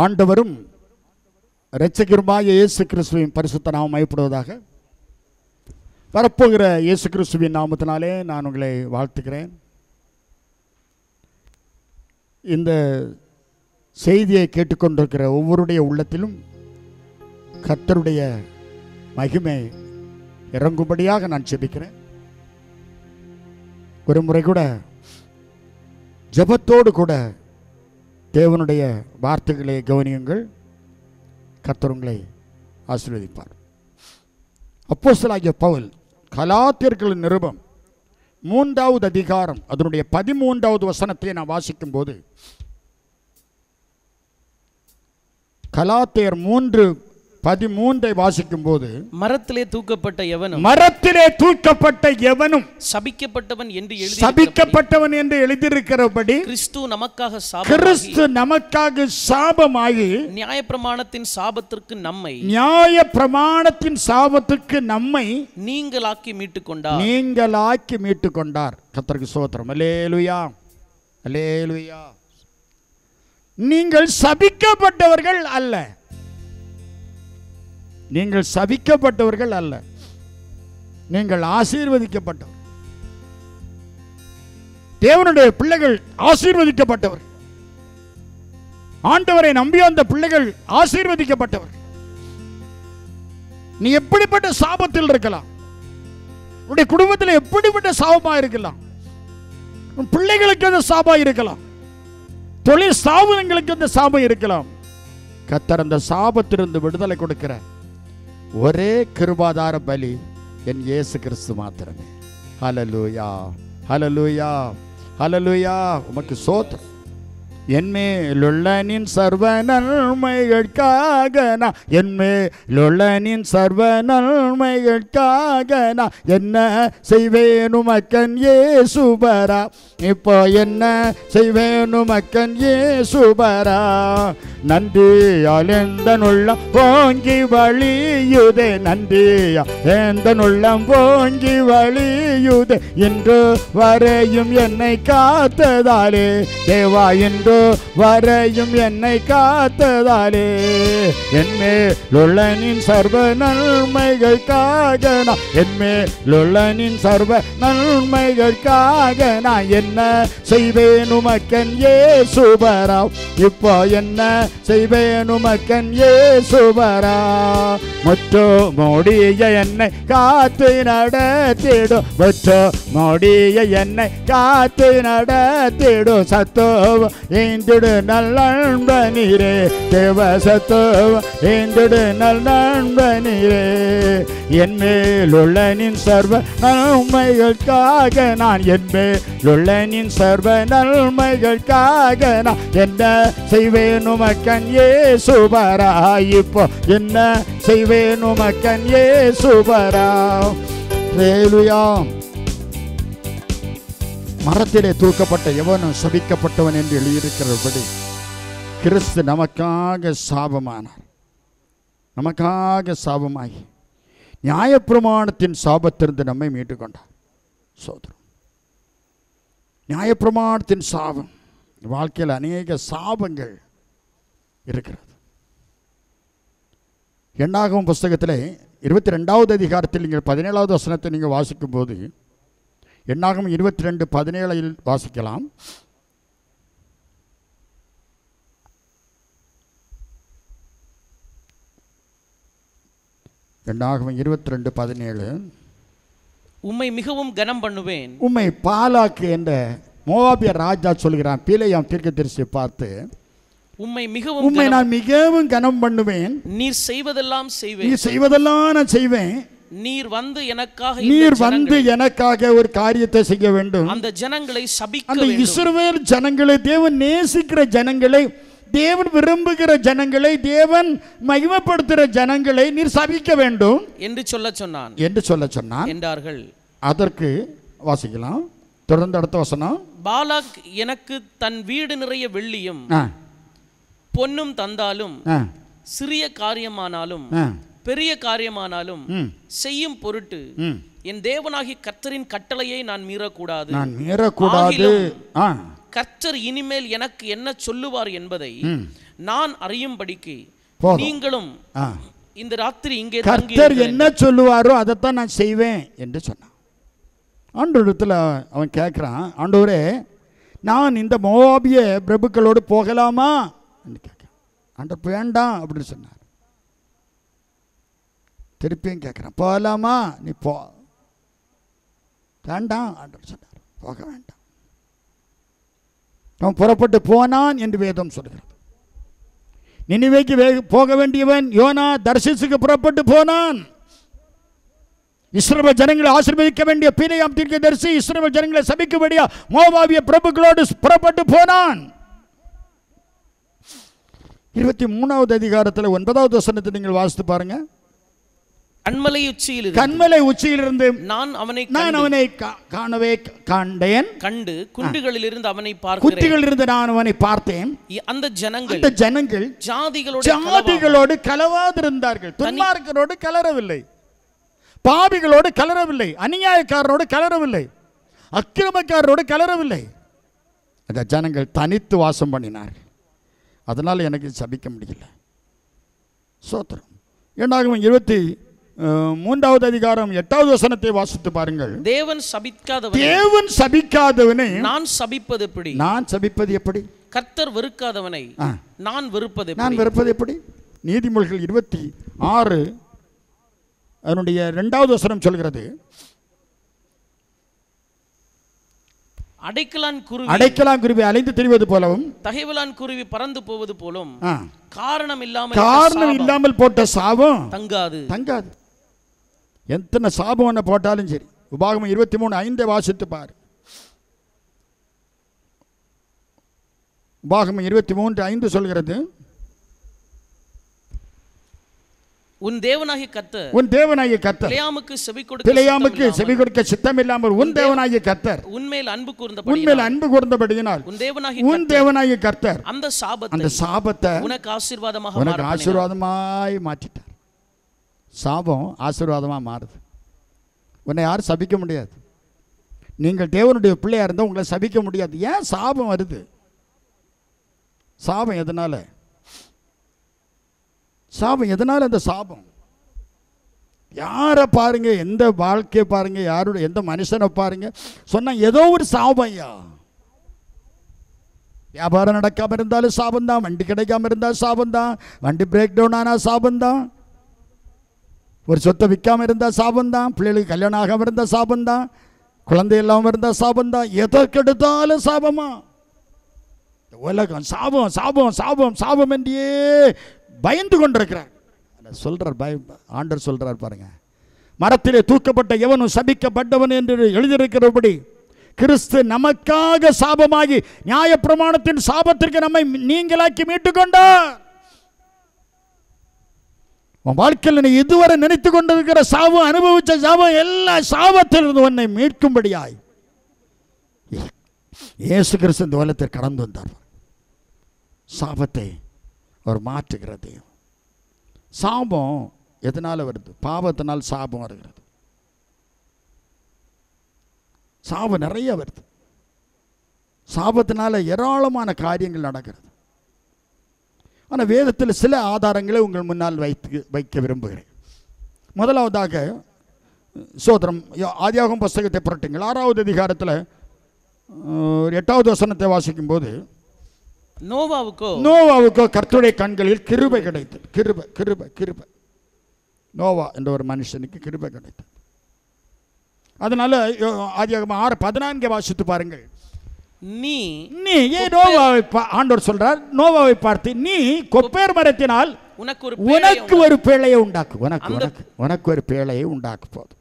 ஆண்டவரும் இரட்சகருமாய இயேசு கிறிஸ்துவின் பரிசுத்த நாமம் மயப்படுவதாக வரப்போகிற இயேசு கிறிஸ்துவின் நாமத்தினாலே நான் உங்களை வாழ்த்துக்கிறேன் இந்த செய்தியை கேட்டுக்கொண்டிருக்கிற ஒவ்வொருடைய உள்ளத்திலும் கர்த்தருடைய மகிமை இறங்கும்படியாக நான் செபிக்கிறேன் ஒரு முறை கூட ஜெபத்தோடு கூட தேவனுடைய வார்த்தைகளை கவனியுங்கள் கர்த்தர் உங்களை ஆசீர்வதிப்பார் அப்போஸ்தலனாகிய பவுல் கலாத்தியர்களின் நிருபம் மூன்றாவது அதிகாரம் அதனுடைய பதிமூன்றாவது வசனத்தை நான் வாசிக்கும் போது கலாத்தியர் மூன்று பதிமூன்றை வாசிக்கும் போது மரத்திலே தூக்கப்பட்ட எவனும் மரத்திலே தூக்கப்பட்ட எவனும் சபிக்கப்பட்டவன் என்று எழுதி சபிக்கப்பட்டவன் என்று எழுதியிருக்கிறபடி கிறிஸ்து நமக்காக சாபமாகி கிறிஸ்து நமக்காக சாபமாகி நியாயப்பிரமாணத்தின் சாபத்திற்கு நம்மை நியாய பிரமாணத்தின் சாபத்துக்கு நம்மை நீங்களாக்கி மீட்டுக் கொண்டார் நீங்களாக்கி மீட்டு கொண்டார் கத்தருக்கு சோத்திரம் அலேலுயா அலேலுயா நீங்கள் சபிக்கப்பட்டவர்கள் அல்ல நீங்கள் சபிக்கப்பட்டவர்கள் அல்ல நீங்கள் ஆசீர்வதிக்கப்பட்டவர் தேவனுடைய பிள்ளைகள் ஆசீர்வதிக்கப்பட்டவர் ஆண்டவரை நம்பிய அந்த பிள்ளைகள் ஆசீர்வதிக்கப்பட்டவர் நீ எப்படிப்பட்ட சாபத்தில் இருக்கலாம் உன்னுடைய குடும்பத்தில் எப்படிப்பட்ட சாபமா இருக்கலாம் உன் பிள்ளைகளுக்கு அந்த சாபம் இருக்கலாம் தொழில் ஸ்தாபனங்களுக்கு அந்த சாபம் இருக்கலாம் கத்தர் அந்த சாபத்திலிருந்து விடுதலை கொடுக்கிற ஒரே கிருபாதார பலி என் இயேசு கிறிஸ்து மாத்திரமே ஹலலூயா ஹலலூயா ஹலலூயா உமக்கு சோத்திரம் என்மேலுள்ளனின் சர்வ நன்மைகளுக்காக நான் என்மேலுள்ளனின் சர்வ நன்மைகளுக்காக நான் என்ன செய்வேன் உமக்கன் ஏசுபரா இப்போ என்ன செய்வேன் உமக்கன் ஏசுபரா நன்றியால் எந்த உள்ளம் போங்கி வழியுதே நன்றியா எந்த உள்ளம் போங்கி வழியுதே இன்று வரையும் என்னை காத்ததாலே தேவா இன்று வரையும் என்னை காத்ததாலே என்மேலுள்ளனின் சர்வ நன்மைகளுக்காக நான் என்மேலுள்ளனின் சர்வ நன்மைகளுக்காக நான் என்ன செய்வேன் உமக்கன் ஏசுபரா இப்போ என்ன செய்வேன் உமக்கன் ஏசுபரா முற்று மூடிய என்னை காத்து நடத்திடும் முற்று மூடிய என்னை காத்து நடத்திடும் சத்தோவ ஏந்திடு நல்லன்பனீரே தேவ சத்தோவ ஏந்திடு நல்லன்பனீரே என் மேலுள்ள நின் சர்வ நன்மைகளுக்காக நான் என் மேலுள்ள நின் சர்வ நன்மைகளுக்காக நான் என்ன செய்வேன் உமக்கன் ஏசுபரா இப்போ என்ன செய்வேன் உமக்கன் ஏசுபரா ரேலுயாம் மரத்திலே தூக்கப்பட்ட எவனும் சபிக்கப்பட்டவன் என்று எழுதியிருக்கிறபடி கிறிஸ்து நமக்காக சாபமானார் நமக்காக சாபமாகி நியாயப்பிரமாணத்தின் சாபத்திலிருந்து நம்மை மீட்டுக்கொண்டார் சோதரம் நியாயப்பிரமாணத்தின் சாபம் வாழ்க்கையில் அநேக சாபங்கள் இருக்கிறது எண்ணாகவும் புஸ்தகத்திலே இருபத்தி ரெண்டாவது அதிகாரத்தில் நீங்கள் பதினேழாவது வசனத்தை நீங்கள் வாசிக்கும் போது எண்ணாகும் இருபத்தி ரெண்டு பதினேழில் வாசிக்கலாம் எண்ணாகும் இருபத்தி ரெண்டு பதினேழு உம்மை மிகவும் கனம் பண்ணுவேன் உம்மை பாலாக்கு என்ற மோவாபிய ராஜா சொல்கிறான் பீலையாம் தீர்க்கதரிசியை பார்த்து உம்மை மிகவும் உம்மை கனம்- நான் மிகவும் கனம் பண்ணுவேன் நீர் செய்வதெல்லாம் நீ செய்வேன் செய்வதெல்லாம் நான் செய்வேன் நீர் வந்து எனக்காக இந்த நீர் வந்து ஜனங்களை- எனக்காக ஒரு காரியத்தை செய்ய வேண்டும் அந்த ஜனங்களை சபிக்க அந்த வேண்டும் இஸ்ரவேல் ஜனங்களை தேவன் நேசிக்கிற ஜனங்களை தேவன் விரும்புகிற ஜனங்களை தேவன் மகிமைப்படுத்துகிற ஜனங்களை நீர் சபிக்க வேண்டும் என்று சொல்ல சொன்னான் என்று சொல்ல சொன்னான் என்றார்கள் அதற்கு வாசிக்கலாம் தொடர்ந்து அடுத்த வசனம் பாலாக் எனக்கு தன் வீடு நிறைய வெள்ளியும் ஆ, பொன்னும் தந்தாலும் ஆ, சிறிய காரியமானாலும் ஆ, பெரிய காரியமானாலும் ம், செய்யும் பொருட்டு ம். என் தேவனாகி கர்த்தரின் கட்டளையை நான் மீறக்கூடாது நான் மீறக்கூடாது ஆகிலும் ஆ கர்த்தர் இனிமேல் எனக்கு என்ன சொல்லுவார் என்பதை ம். நான் அறியும்படிக்கு போதும். நீங்களும் ஆ இந்த ராத்திரி இங்கே கர்த்தர் தங்கி என்ன சொல்லுவாரோ அதைத்தான் நான் செய்வேன் என்று சொன்னான் ஆண்டவரிடத்தில் அவன் கேட்குறான் ஆண்டவரே நான் இந்த மோவாபிய பிரபுக்களோடு போகலாமா என்று கேட்குறான் ஆண்டவர் வேண்டாம் அப்படின்னு சொன்னார் திருப்பியும் கேட்குறான் போகலாமா நீ போ வேண்டாம் ஆண்டவர் சொன்னார் போக வேண்டாம் அவன் புறப்பட்டு போனான் என்று வேதம் சொல்கிறது நினிவேக்கு வே போக வேண்டியவன் யோனா தர்சிசுக்கு புறப்பட்டு போனான் இஸ்ரவேல் ஜனங்களை ஆசீர்வதிக்க வேண்டிய பீலையாம் தீர்க்க தரிசி இஸ்ரவேல் ஜனங்களை சபிக்கும்படியா மோவாவிய பிரபுக்களோடு புறப்பட்டு போனான் இருபத்தி மூணாவது அதிகாரத்தில் ஒன்பதாவது வசனத்தை நீங்கள் வாசித்து பாருங்க கண்மலை உச்சியில் இருந்து கண்மலை உச்சியிலிருந்து நான் அவனை நான் கண்டு- அவனை கா- காணவே கண்டேன் கண்டு குன்றுகளில் இருந்து அவனை பார்க்கிறேன் குத்திகள் இருந்து நான் அவனை பார்த்தேன் இ- அந்த ஜனங்கள் அந்த ஜனங்கள் ஜாதிகளோட ஜாதிகளோடு கலவாதிருந்தார்கள் துன்மார்க்கரோடு கலரவில்லை பாவிகளோடு கலரவில்லை அநியாயக்காரரோடு கலரவில்லை அக்கிரமக்காரரோடு கலரவில்லை அந்த ஜனங்கள் தனித்து வாசம் பண்ணினார்கள் அதனால் எனக்கு சபிக்க முடியல சோத்திரம் என்னாகும் இருபத்தி அஹ், மூன்றாவது அதிகாரம் எட்டாவது வசனத்தை வாசித்து பாருங்கள் தேவன் சபிக்காதவனை தேவன் சபிக்காதவனை நான் சபிப்பது எப்படி நான் சபிப்பது எப்படி கர்த்தர் வெறுக்காதவனை ஆ. நான் வெறுப்பது நான் எப்படி வெறுப்பது எப்படி நீதிமொழிகள் இருபத்தி ஆறு அதனுடைய ரெண்டாவது வசனம் சொல்கிறது அடைக்கலான் குருவி அடைக்கலாம் குருவி அலைந்து திரிவது போலவும் தகைவலான் குருவி பறந்து போவது போலும் ஆ, காரணம் இல்லாமல் காரணம் சாபம் இல்லாமல் போட்ட சாபம் தங்காது தங்காது எத்தனை சாபம் ஒன்று போட்டாலும் சரி உபாகமம் இருபத்தி மூணு ஐந்தை வாசித்து பாரு உபாகமம் இருபத்தி மூன்று ஐந்து சொல்கிறது உன் தேவனாகிய கர்த்தர் உன் தேவனாகிய கர்த்தர் பிழையாமுக்கு செவி கொடுக்க பிழையாமுக்கு சித்தமில்லாமல் செவி கொடுக்க சித்தம் இல்லாமல் உன் தேவனாகிய கர்த்தர் உன்மேல் அன்பு கூர்ந்த உன்மேல் அன்பு கூர்ந்தபடியினால் உன் தேவனாகிய உன் தேவனாகிய கர்த்தர் அந்த சாபத்தை அந்த சாபத்தை உனக்கு ஆசீர்வாதமாக உனக்கு மாற பண்ணினார். ஆசீர்வாதமாய் மாற்றிட்டார் சாபம் ஆசீர்வாதமாக மாறுது உன்னை யாரும் சபிக்க முடியாது நீங்கள் தேவனுடைய பிள்ளையா இருந்தால் உங்களை சபிக்க முடியாது ஏன் சாபம் வருது சாபம் எதனால சாபம் எதனால அந்த சாபம் யாரை பாருங்க எந்த வாழ்க்கையை பாருங்க யாருடைய எந்த மனுஷனை பாருங்க சொன்னா ஏதோ ஒரு சாபம் ஐயா வியாபாரம் நடக்காம இருந்தாலும் சாபம் தான் வண்டி கிடைக்காம இருந்தால் சாபம் தான் வண்டி பிரேக் டவுன் ஆனால் சாபம் தான் ஒரு சொத்தை விற்காம இருந்தால் சாபம் தான் பிள்ளைகளுக்கு கல்யாணம் ஆகாம இருந்தால் சாபம் தான் குழந்தை இல்லாமல் இருந்தால் சாபம் தான் எதற்கெடுத்தாலும் சாபமா இந்த உலகம் சாபம் சாபம் சாபம் சாபம் என்றே பயந்து கொண்டிருக்கிறார் அதை சொல்றார் பய ஆண்டர் சொல்றார் பாருங்க மரத்திலே தூக்கப்பட்ட எவனும் சபிக்கப்பட்டவன் என்று எழுதியிருக்கிறபடி கிறிஸ்து நமக்காக சாபமாகி நியாயப்பிரமாணத்தின் சாபத்திற்கு நம்மை நீங்களாக்கி மீட்டுக் கொண்டார் உன் வாழ்க்கையில் நீ இதுவரை நினைத்து கொண்டிருக்கிற சாபம் அனுபவிச்ச சாபம் எல்லா சாபத்திலிருந்து உன்னை மீட்கும்படியாய் இயேசு கிறிஸ்து இந்த உலகத்தில் கடந்து வந்தார் சாபத்தை அவர் மாற்றுகிற தெய்வம் சாபம் எதனால் வருது பாவத்தினால் சாபம் வருகிறது சாபம் நிறைய வருது சாபத்தினால ஏராளமான காரியங்கள் நடக்கிறது ஆனால் வேதத்தில் சில ஆதாரங்களை உங்கள் முன்னால் வைத்து வைக்க விரும்புகிறேன் முதலாவதாக சோதரம் ஆதியாகும் புஸ்தகத்தை புரட்டுங்கள் ஆறாவது அதிகாரத்தில் ஒரு எட்டாவது வசனத்தை வாசிக்கும்போது நோவாவுக்கோ நோவாவுக்கோ கர்த்தருடைய கண்களில் கிருபை கிடைத்தது கிருபை கிருபை கிருபை நோவா என்ற ஒரு மனுஷனுக்கு கிருபை கிடைத்தது அதனால யோ- ஆதியாகமம் ஆறு பதினான்கை வாசித்து பாருங்கள் நீ நீ ஏன் நோவாவை பா- ஆண்டவர் சொல்றார் நோவாவை பார்த்து நீ கொப்பேர் மரத்தினால் உனக்கு ஒரு உனக்கு ஒரு பேழையை உண்டாக்கு உனக்கு அந்த- உனக்கு உனக்கு ஒரு பேழையை உண்டாக்கு போதும்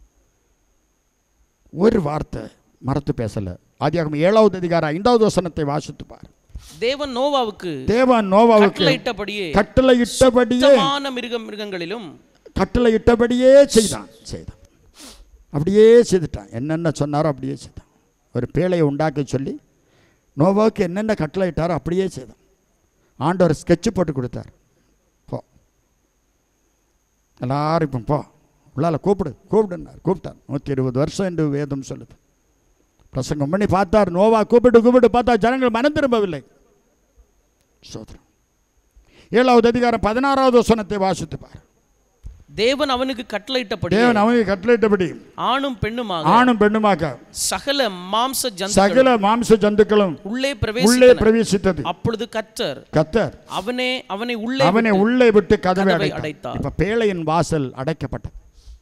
ஒரு வார்த்தை மறத்து பேசல ஆதியாகமம் ஏழாவது அதிகாரம் ஐந்தாவது வசனத்தை வாசித்து பார் தேவன் நோவாவுக்கு தேவன் நோவாவுக்கு கட்டளையிட்டபடியே கட்டளை இட்டபடியே சுத்தமான மிருக மிருகங்களிலும் கட்டளை இட்டபடியே செய்தான் செய்தான் அப்படியே செய்துட்டான் என்னென்ன சொன்னாரோ அப்படியே செய்தான் ஒரு பேழையை உண்டாக்க சொல்லி நோவாவுக்கு என்னென்ன கட்டளை இட்டாரோ அப்படியே செய்தான் ஆண்டவர் ஸ்கெட்சு போட்டு கொடுத்தார் போ எல்லாரும் இப்போ போ உள்ளால கூப்பிடு கூப்பிடுன்னார் கூப்பிட்டார் நூற்றி இருபது வருஷம் என்று வேதம் சொல்லுது பிரசங்கம் பண்ணி பார்த்தார் நோவா கூப்பிட்டு கூப்பிட்டு பார்த்தா ஜனங்கள் மனம் திரும்பவில்லை சோதரம் ஏழாவது அதிகாரம் பதினாறாவது வசனத்தை வாசித்து பார் தேவன் அவனுக்கு கட்டளையிட்டபடி தேவன் அவனுக்கு கட்டளையிட்டபடி ஆணும் பெண்ணுமாக ஆணும் பெண்ணுமாக்க சகல மாம்ச ஜந்து சகல மாம்ச ஜந்துக்களும் உள்ளே உள்ளே பிரவேசித்தன பிரவேசித்தது அப்பொழுது கர்த்தர் கத்தர் அவனே அவனை உள்ளே அவனை விட்டு உள்ளே விட்டு கதவை கதவை அடைத்தார் அடைத்தார். இப்ப பேழையின் வாசல் அடைக்கப்பட்டது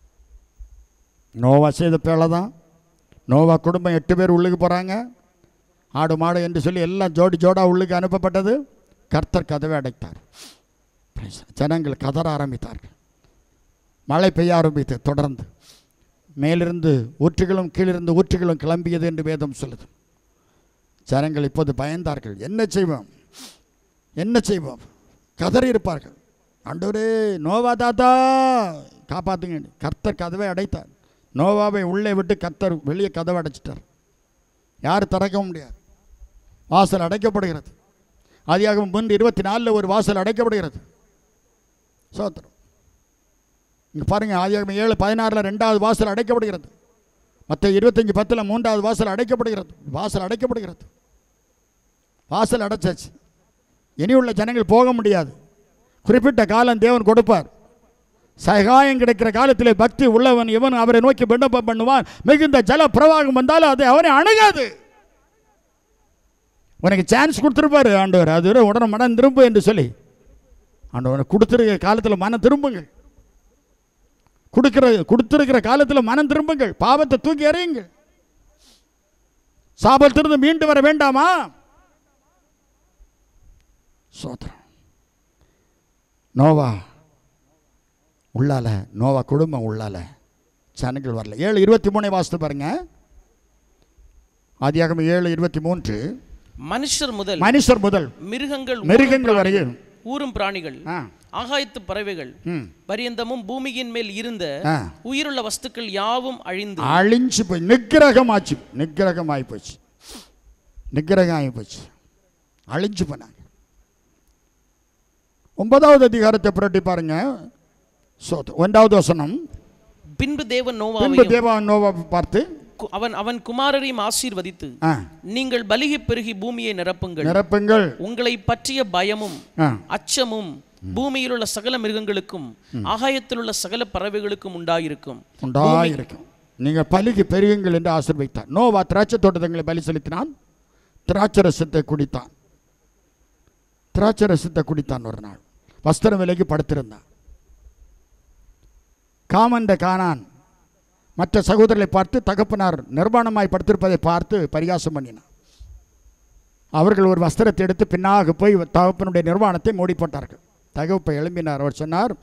நோவா செய்த பேழை தான் நோவா குடும்பம் எட்டு பேர் உள்ளுக்கு போறாங்க ஆடு மாடு என்று சொல்லி எல்லாம் ஜோடி ஜோடா உள்ளுக்கு அனுப்பப்பட்டது கர்த்தர் கதவை அடைத்தார் Praise the Lord. ஜனங்கள் கதற ஆரம்பித்தார்கள் மழை பெய்ய ஆரம்பித்தது தொடர்ந்து மேலிருந்து ஊற்றுகளும் கீழிருந்து ஊற்றுகளும் கிளம்பியது என்று வேதம் சொல்லுது ஜனங்கள் இப்போது பயந்தார்கள் என்ன செய்வோம் என்ன செய்வோம் கதறி இருப்பார்கள் ஆண்டவரே நோவா தாத்தா காப்பாத்துங்க கர்த்தர் கதவை அடைத்தார் நோவாவை உள்ளே விட்டு கர்த்தர் வெளியே கதவை அடைச்சிட்டார் யார் திறக்க முடியாது வாசல் அடைக்கப்படுகிறது ஆதியாக முன் இருபத்தி நாலில் ஒரு வாசல் அடைக்கப்படுகிறது சோத்திரம் இங்கே பாருங்கள் ஆதியாகமம் ஏழு பதினாறில் ரெண்டாவது வாசல் அடைக்கப்படுகிறது மற்ற இருபத்தஞ்சி பத்தில் மூன்றாவது வாசல் அடைக்கப்படுகிறது வாசல் அடைக்கப்படுகிறது வாசல் அடைச்சாச்சு இனி உள்ள ஜனங்கள் போக முடியாது குறிப்பிட்ட காலம் தேவன் கொடுப்பார் சகாயம் கிடைக்கிற காலத்தில் பக்தி உள்ளவன் இவன் அவரை நோக்கி விண்ணப்பம் பண்ணுவான் மிகுந்த ஜல பிரவாகம் வந்தாலும் அது அவனை அணுகாது உனக்கு சான்ஸ் கொடுத்துருப்பாரு ஆண்டவர் அது வரை உடனே மனம் திரும்பு என்று சொல்லி ஆண்டவனை கொடுத்துருக்க காலத்தில் மனம் திரும்புங்கள் கொடுக்கிற கொடுத்துருக்கிற காலத்தில் மனம் திரும்புங்கள் பாவத்தை தூக்கி எறியுங்கள் சாபத்திலிருந்து மீண்டு வர வேண்டாமா சோத்திரம் நோவா உள்ளால நோவா குடும்பம் உள்ளால ஜனங்கள் வரல ஏழு இருபத்தி மூணை வாசித்து பாருங்க ஆதியாகமம் ஏழு இருபத்தி மூன்று மனுஷர் முதல் மனுஷர் முதல் மிருகங்கள் மிருகங்கள் வரையும் ஊரும் பிராணிகள் ஆ ஆகாயத்து பறவைகள் ம் பரியந்தமும் பூமியின் மேல் இருந்த ஆ உயிருள்ள வஸ்துக்கள் யாவும் அழிந்து அழிஞ்சு போய் நிக்கிரகமாச்சு நிக்கிரகமாகி போச்சு நிக்கிரகம் ஆகி போச்சு அழிஞ்சு போனாங்க ஒன்பதாவது அதிகாரத்தை புரட்டி பாருங்க சோத்து ஒன்றாவது வசனம் பின்பு தேவன் பின்பு நோவாவையும் தேவா நோவா பார்த்து கு- அவன் அவன் குமாரரையும் ஆசீர்வதித்து ஆ நீங்கள் பலிகி பெருகி பூமியை நிரப்புங்கள் நிரப்புங்கள் உங்களை பற்றிய பயமும் ஆ அச்சமும் பூமியில் உள்ள சகல மிருகங்களுக்கும் ஆகாயத்தில் உள்ள சகல பறவைகளுக்கும் உண்டாயிருக்கும் உண்டாயிருக்கும் நீங்கள் பலிக்கு பெருகுங்கள் என்று ஆசீர்வைத்தார் நோவா திராட்சை தோட்டத்தங்களை பலி செலுத்தினான் திராட்சை ரசத்தை குடித்தான் திராட்சை ரசத்தை குடித்தான் ஒரு நாள் வஸ்திரம் விலைக்கு படுத்திருந்தான் காமந்த கானான் மற்ற சகோதரர்களை பார்த்து தகப்பனார் நிர்வாணமாய் படுத்திருப்பதை பார்த்து பரிகாசம் பண்ணினான் அவர்கள் ஒரு வஸ்திரத்தை எடுத்து பின்னாக போய் தகப்பனுடைய நிர்வாணத்தை மூடி போட்டார்கள் தகப்பை எழும்பினார் அவர் சொன்னார்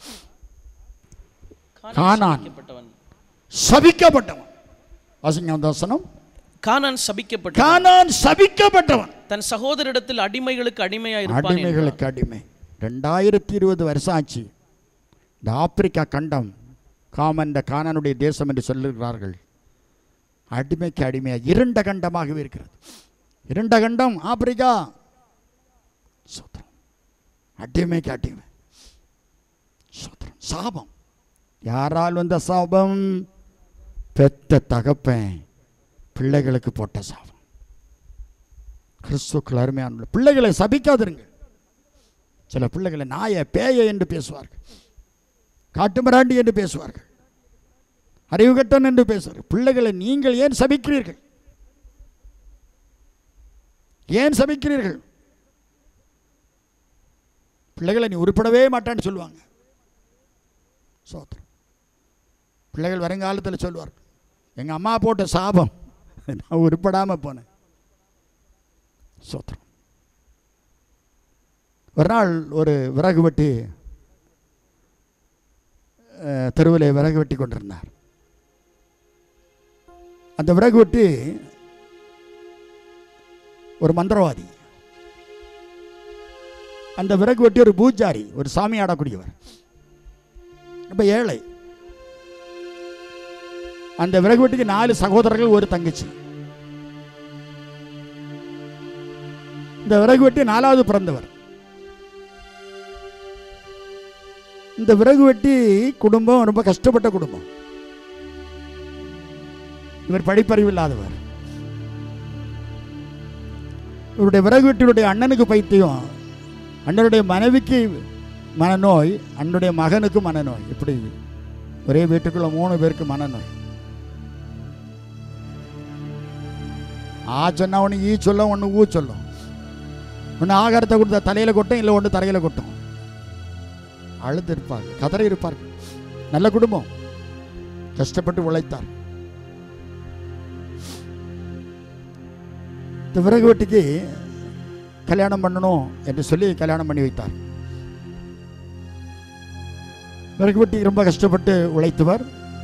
கானான். சபிக்கப்பட்டவன் சபிக்கப்பட்டவன் வாசிங்க அந்த வசனம் கானான் சபிக்கப்பட்டவன் கானான் சபிக்கப்பட்டவன் தன் சகோதரிடத்தில் அடிமைகளுக்கு அடிமையா இருப்பான் என்றார். அடிமைகளுக்கு அடிமை ரெண்டாயிரத்தி இருபது வருஷம் ஆச்சு இந்த ஆப்பிரிக்கா கண்டம் காமன் கானானுடைய தேசம் என்று சொல்லுகிறார்கள் அடிமைக்கு அடிமையாக இருண்ட கண்டமாகவே இருக்கிறது இருண்ட கண்டம் ஆப்பிரிக்கா சோத்திரம் அடிமைக்கு அடிமை சோத்திரம் சாபம் யாரால் வந்த சாபம் பெத்த தகப்பன் பிள்ளைகளுக்கு போட்ட சாபம் கிறிஸ்துக்கள் அருமையான பிள்ளைகளை சபிக்காதிருங்க சில பிள்ளைகளை நாய பேய என்று பேசுவார்கள் காட்டுமிராண்டி என்று பேசுவார்கள் அறிவுகட்டன் என்று பேசுவார்கள் பிள்ளைகளை நீங்கள் ஏன் சபிக்கிறீர்கள் ஏன் சபிக்கிறீர்கள் பிள்ளைகளை நீ உருப்படவே மாட்டான்னு சொல்லுவாங்க சோத்திரம் பிள்ளைகள் வருங்காலத்தில் சொல்லுவார்கள் எங்கள் அம்மா போட்ட சாபம் நான் உருப்படாமல் போனேன் சோத்திரம் ஒரு நாள் ஒரு விறகு வெட்டி அஹ், தெருவிலே விறகு வெட்டி கொண்டிருந்தார் அந்த விறகு வெட்டி ஒரு மந்திரவாதி அந்த விறகு வெட்டி ஒரு பூஜாரி ஒரு சாமி ஆடக்கூடியவர் ரொம்ப ஏழை அந்த விறகு வெட்டிக்கு நாலு சகோதரர்கள் ஒரு தங்கச்சி இந்த விறகு வெட்டி நாலாவது பிறந்தவர் இந்த விறகு வெட்டி குடும்பம் ரொம்ப கஷ்டப்பட்ட குடும்பம் இவர் படிப்பறிவு இல்லாதவர் இவருடைய விறகு வெட்டியுடைய அண்ணனுக்கு பைத்தியம் அண்ணனுடைய மனைவிக்கு மனநோய் அன்னுடைய மகனுக்கு மனநோய் இப்படி ஒரே வீட்டுக்குள்ள மூணு பேருக்கு மனநோய் ஆ சொன்னா ஒன்று ஈ சொல்லும் ஒன்று ஊ சொல்லும் ஒன்று ஆகாரத்தை கொடுத்தா தலையில கொட்டும் இல்லை ஒன்று தரையில கொட்டும் அழுது இருப்பார்கள் கதறி இருப்பார்கள் நல்ல குடும்பம் கஷ்டப்பட்டு உழைத்தார் இந்த விறகு வெட்டிக்கு கல்யாணம் பண்ணணும் என்று சொல்லி கல்யாணம் பண்ணி வைத்தார் விறகு வெட்டி ரொம்ப கஷ்டப்பட்டு உழைத்தவர்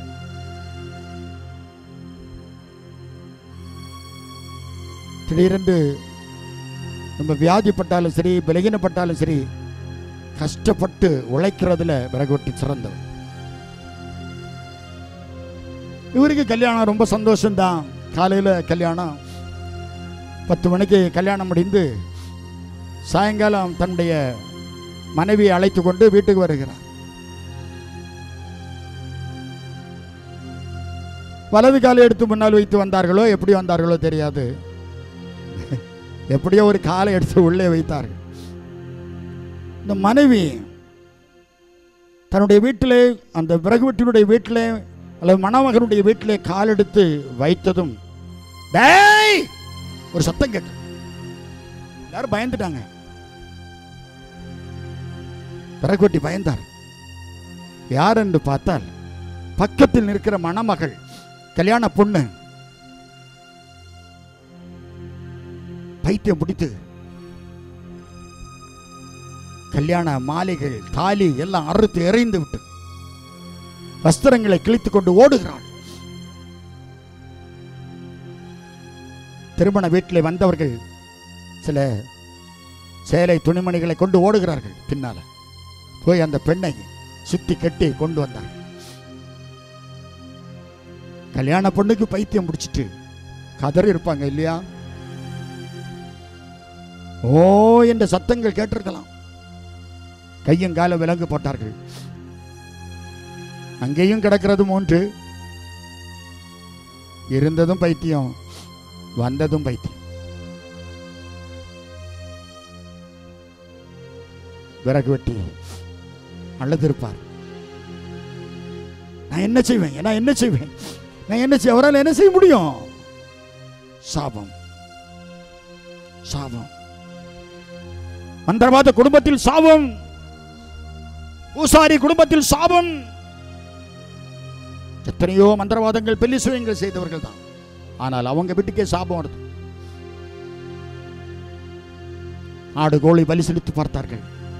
திடீரென்று நம்ம வியாதிப்பட்டாலும் சரி பலகீனப்பட்டாலும் சரி கஷ்டப்பட்டு உழைக்கிறதுல விறகு வெட்டி சிறந்தவர் இவருக்கு கல்யாணம் ரொம்ப சந்தோஷம்தான் காலையில் கல்யாணம் பத்து மணிக்கு கல்யாணம் முடிந்து சாயங்காலம் தன்னுடைய மனைவியை அழைத்து கொண்டு வீட்டுக்கு வருகிறார் வலது காலை எடுத்து முன்னால் வைத்து வந்தார்களோ எப்படி வந்தார்களோ தெரியாது எப்படியோ ஒரு காலை எடுத்து உள்ளே வைத்தார்கள் இந்த மனைவி தன்னுடைய வீட்டிலே அந்த விறகு வெட்டினுடைய வீட்டிலே அல்லது மணமகனுடைய வீட்டிலே கால் எடுத்து வைத்ததும் டேய் ஒரு சத்தம் கேட்டு எல்லாரும் பயந்துட்டாங்க விறகு வெட்டி பயந்தார் யார் என்று பார்த்தால் பக்கத்தில் நிற்கிற மணமகள் கல்யாண பொண்ணு பைத்தியம் பிடித்து கல்யாண மாலைகள் தாலி எல்லாம் அறுத்து எறிந்து விட்டு வஸ்திரங்களை கிழித்துக் கொண்டு ஓடுகிறாள் திருமண வீட்டிலே வந்தவர்கள் சில சேலை துணிமணிகளை கொண்டு ஓடுகிறார்கள் பின்னால போய் அந்த பெண்ணை சுத்தி கட்டி கொண்டு வந்தார் கல்யாண பொண்ணுக்கு பைத்தியம் பிடிச்சிட்டு கதறி இருப்பாங்க இல்லையா ஓ என்ற சத்தங்கள் கேட்டிருக்கலாம் கையும் கால விலங்கு போட்டார்கள் அங்கேயும் கிடக்கிறது மூன்று இருந்ததும் பைத்தியம் வந்ததும் பைத்தியம் விறகு வெட்டி அழுதிருப்பார் நான் என்ன செய்வேன் நான் என்ன செய்வேன் நான் என்ன செய்ய அவரால் என்ன செய்ய முடியும் சாபம் சாபம் மந்திரவாத குடும்பத்தில் சாபம் பூசாரி குடும்பத்தில் சாபம் எத்தனையோ மந்திரவாதங்கள் பெல்லிசுவயங்கள் செய்தவர்கள் தான் ஆனால் அவங்க வீட்டுக்கே சாபம் வருது ஆடு கோழி பலி செலுத்தி பார்த்தார்கள்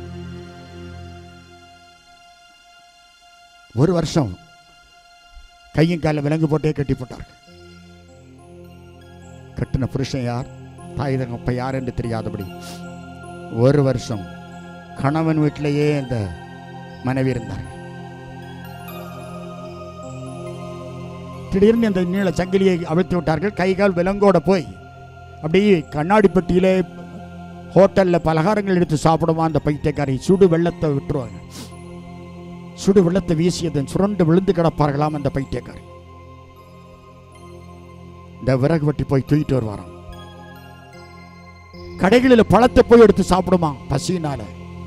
ஒரு வருஷம் கையும் கால விலங்கு போட்டே கட்டி போட்டார்கள் கட்டின புருஷன் யார் தாய் தகப்ப யார் என்று தெரியாதபடி ஒரு வருஷம் கணவன் வீட்டிலேயே இந்த மனைவி இருந்தார்கள் திடீர்னு அந்த நீள சங்கிலியை அவிழ்த்து விட்டார்கள் கை கால் விலங்கோட போய் அப்படியே கண்ணாடி பெட்டியிலே ஹோட்டலில் பலகாரங்கள் எடுத்து சாப்பிடுவான் அந்த பைத்தியக்காரி சுடு வெள்ளத்தை விட்டுருவாங்க சுடு வெள்ளத்தை வீசியதன் சுரண்டு விழுந்து கிடப்பார்களாம் அந்த பைத்தியக்காரி இந்த விறகு வெட்டி போய் தூக்கிட்டு வருவாராம் கடைகளில் பழத்தை போய் எடுத்து சாப்பிடுமா பசியினால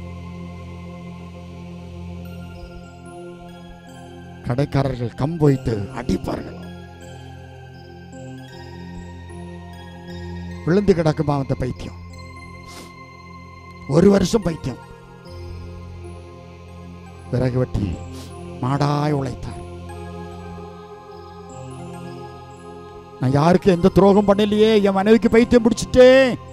கடைக்காரர்கள் கம்பு வைத்து அடிப்பார்கள் விழுந்து கிடக்குமா அந்த பைத்தியம் ஒரு வருஷம் பைத்தியம் விறகு வெட்டி மாடாய் உழைத்தார் நான் யாருக்கு எந்த துரோகம் பண்ணலையே என் மனைவிக்கு பைத்தியம் பிடிச்சிட்டே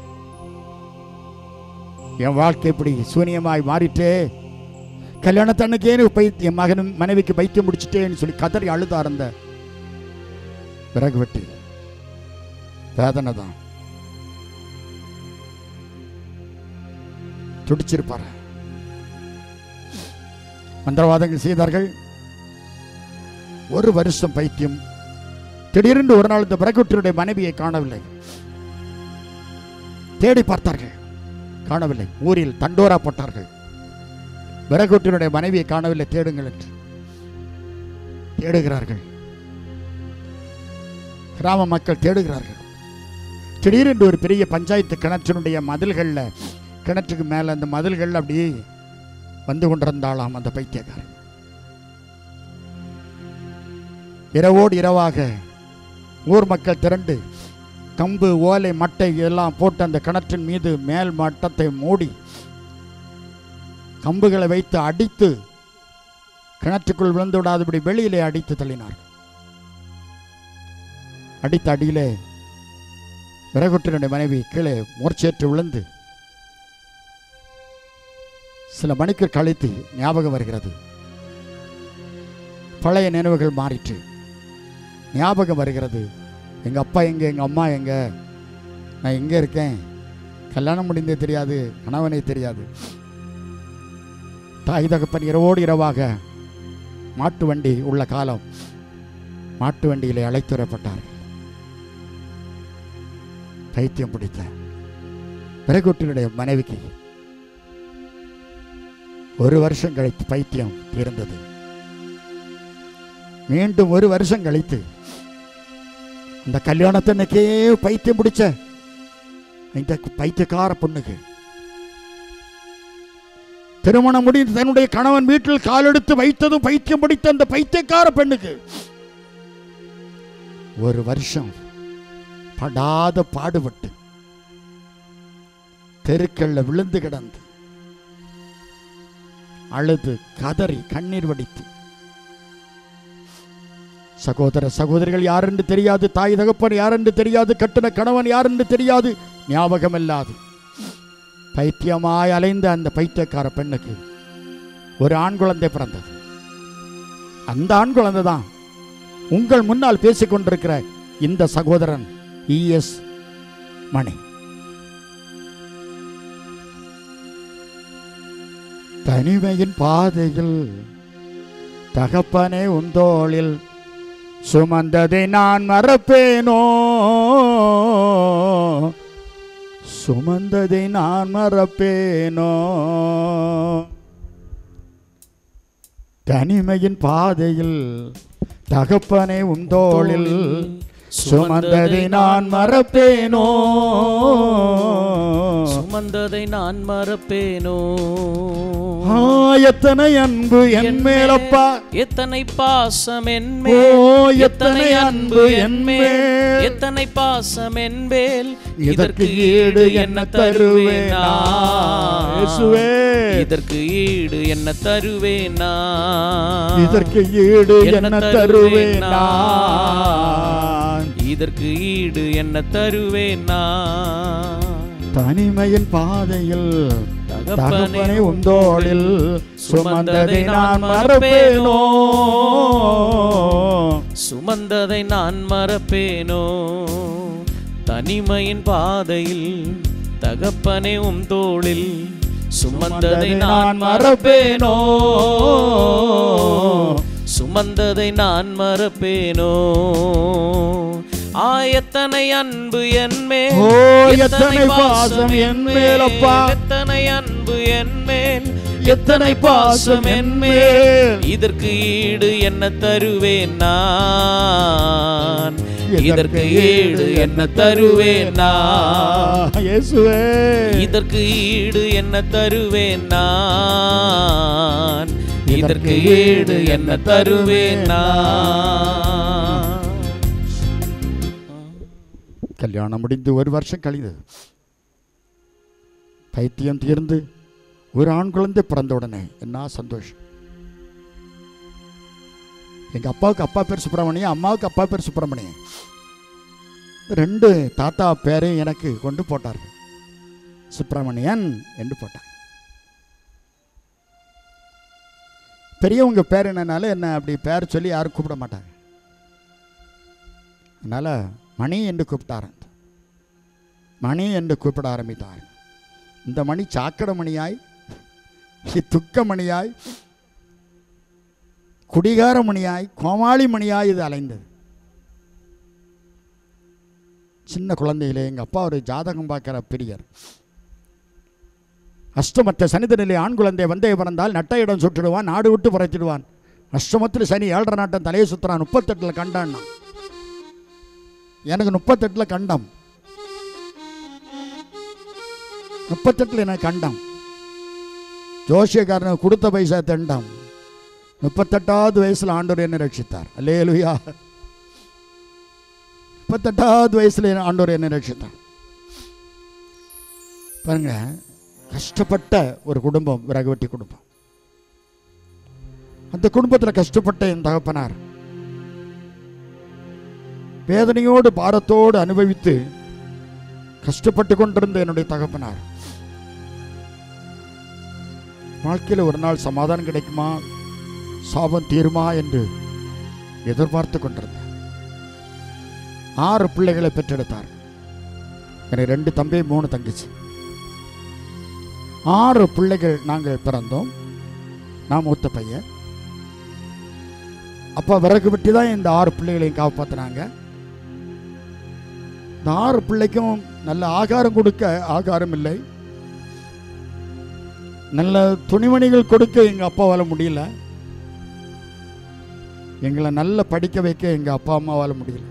என் வாழ்க்கை இப்படி சூனியமாய் மாறிட்டே கல்யாணத்தன்னைக்கே எனக்கு பை என் மகன் மனைவிக்கு பைத்தியம் பிடிச்சிட்டேன்னு சொல்லி கதறி அழுதா இருந்த விறகு வெட்டி வேதனை தான் துடிச்சிருப்பார் மந்திரவாதங்கள் செய்தார்கள் ஒரு வருஷம் பைத்தியம் திடீரென்று ஒரு நாள் இந்த விறகுட்டினுடைய மனைவியை காணவில்லை தேடி பார்த்தார்கள் காணவில்லை ஊரில் தண்டோரா போட்டார்கள் விறகுட்டினுடைய மனைவியை காணவில்லை தேடுங்கள் என்று தேடுகிறார்கள் கிராம மக்கள் தேடுகிறார்கள் திடீரென்று ஒரு பெரிய பஞ்சாயத்து கிணற்றினுடைய மதில்களில் கிணற்றுக்கு மேலே அந்த மதில்கள் அப்படியே வந்து கொண்டிருந்தாளாம் அந்த பைத்தியக்காரன் இரவோடு இரவாக ஊர் மக்கள் திரண்டு கம்பு ஓலை மட்டை எல்லாம் போட்டு அந்த கிணற்றின் மீது மேல் மட்டத்தை மூடி கம்புகளை வைத்து அடித்து கிணற்றுக்குள் விழுந்து விடாதபடி வெளியிலே அடித்து தள்ளினார் அடித்த அடியிலே விறகுற்றினுடைய மனைவி கீழே மூர்ச்சேற்று விழுந்து சில மணிக்கு கழித்து ஞாபகம் வருகிறது பழைய நினைவுகள் மாறிற்று ஞாபகம் வருகிறது எங்கள் அப்பா எங்கே எங்கள் அம்மா எங்கே நான் எங்கே இருக்கேன் கல்யாணம் முடிந்தே தெரியாது கணவனே தெரியாது தாய் தகப்பன் இரவோடு இரவாக மாட்டு வண்டி உள்ள காலம் மாட்டு வண்டியிலே அழைத்துறப்பட்டார் பைத்தியம் பிடித்த பிறகுட்டினுடைய மனைவிக்கு ஒரு வருஷம் கழித்து பைத்தியம் தீர்ந்தது மீண்டும் ஒரு வருஷம் கழித்து அந்த கல்யாணத்தன்னைக்கே பைத்தியம் பிடிச்ச இந்த பைத்தியக்கார பொண்ணுக்கு திருமணம் முடிந்து தன்னுடைய கணவன் வீட்டில் காலெடுத்து வைத்ததும் பைத்தியம் பிடித்த அந்த பைத்தியக்கார பெண்ணுக்கு ஒரு வருஷம் படாத பாடுபட்டு தெருக்கல்ல விழுந்து கிடந்து அழுது கதறி கண்ணீர் வடித்து சகோதர சகோதரிகள் யாரென்று தெரியாது தாய் தகப்பன் யாரென்று தெரியாது கட்டின கணவன் யாரென்று தெரியாது ஞாபகம் இல்லாது பைத்தியமாய் அலைந்த அந்த பைத்தியக்கார பெண்ணுக்கு ஒரு ஆண் குழந்தை பிறந்தது அந்த ஆண் குழந்தை தான் உங்கள் முன்னால் பேசிக் கொண்டிருக்கிற இந்த சகோதரன் இஎஸ் மணி தனிமையின் பாதையில் தகப்பனே உந்தோளில் சுமந்ததை நான் மறப்பேனோ சுமந்ததை நான் மறப்பேனோ தனிமையின் பாதையில் தகப்பனே உந்தோளில் சுமந்ததை நான் மறப்பேனோ சுமந்ததை நான் மறப்பேனோ ஆ, எத்தனை அன்பு என் மேலப்பா எத்தனை பாசம் என் ஓ மேல் எத்தனை அன்பு என் மேல் எத்தனை பாசம் என் மேல் இதற்கு ஈடு என்ன தருவேனா இயேசுவே இதற்கு ஈடு என்ன தருவேனா இதற்கு ஈடு என்ன தருவேனா இதற்கு ஈடு என்ன தருவேனா தனிமையின் பாதையில் தகப்பனே தகப்பனை உந்தோளில் சுமந்ததை நான் மறப்பேனோ சுமந்ததை நான் மறப்பேனோ தனிமையின் பாதையில் தகப்பனே உம் தோளில் சுமந்ததை நான் மறப்பேனோ சுமந்ததை நான் மறப்பேனோ ஆயத்தனை அன்பு என் மேல் ஓ, எத்தனை பாசம் என் மேல் அப்பா. எத்தனை அன்பு என் மேல் எத்தனை பாசம் என் மேல் இதற்கு ஈடு என்ன தருவேன் நான் இதற்கு ஈடு என்ன தருவேன் நான் இயேசுவே இதற்கு ஈடு என்ன தருவேன் நான் இதற்கு ஈடு என்ன தருவேன் நான் கல்யாணம் முடிந்து ஒரு வருஷம் கழிந்தது பைத்தியம் தீர்ந்து ஒரு ஆண் குழந்தை பிறந்த உடனே என்ன சந்தோஷம் எங்க அப்பாவுக்கு அப்பா பேர் சுப்பிரமணியம் அம்மாவுக்கு அப்பா பேர் சுப்பிரமணியம் ரெண்டு தாத்தா பேரையும் எனக்கு கொண்டு போட்டார் சுப்பிரமணியன் என்று போட்டார் பெரியவங்க பேர் என்னன்னால என்ன அப்படி பேர் சொல்லி யாரும் கூப்பிட மாட்டாங்க அதனால் மணி என்று கூப்பிட்டார் மணி என்று கூப்பிட ஆரம்பித்தார் இந்த மணி சாக்கடை மணியாய் துக்க மணியாய் குடிகார மணியாய் கோமாளி மணியாய் இது அலைந்தது சின்ன குழந்தையிலே எங்கள் அப்பா ஒரு ஜாதகம் பார்க்கிற பிரியர் அஷ்டமற்ற சனிதனிலே ஆண் குழந்தை வந்தே பிறந்தால் நட்ட இடம் சுட்டுடுவான் நாடு விட்டு புறத்திடுவான் அஷ்டமத்தில் சனி ஏழரை நாட்டம் தலையை சுத்துறான் முப்பத்தெட்டில் கண்டான்னா எனக்கு முப்பத்தெட்டில் கண்டம் முப்பத்தெட்டில் எனக்கு கண்டம் ஜோசியக்காரன் கொடுத்த பைசா திண்டாம் முப்பத்தெட்டாவது வயசுல ஆண்டவர் என்ன ரட்சித்தார் அல்லேலுயா முப்பத்தெட்டாவது வயசுல ஆண்டவர் என்ன ரட்சித்தார் பாருங்க கஷ்டப்பட்ட ஒரு குடும்பம் விறகு வெட்டி குடும்பம் அந்த குடும்பத்தில் கஷ்டப்பட்ட என் தகப்பனார் வேதனையோடு பாரத்தோடு அனுபவித்து கஷ்டப்பட்டு கொண்டிருந்த என்னுடைய தகப்பனார் வாழ்க்கையில் ஒரு நாள் சமாதானம் கிடைக்குமா சாபம் தீருமா என்று எதிர்பார்த்து கொண்டிருந்தார் ஆறு பிள்ளைகளை பெற்றெடுத்தார் எனக்கு ரெண்டு தம்பி மூணு தங்கச்சி ஆறு பிள்ளைகள் நாங்கள் பிறந்தோம் நான் மூத்த பையன் அப்பா விறகு வெட்டி தான் இந்த ஆறு பிள்ளைகளையும் காப்பாற்றினாங்க இந்த ஆறு பிள்ளைக்கும் நல்ல ஆகாரம் கொடுக்க ஆகாரம் இல்லை நல்ல துணிமணிகள் கொடுக்க எங்கள் அப்பாவால் முடியல எங்களை நல்ல படிக்க வைக்க எங்கள் அப்பா அம்மாவால் முடியல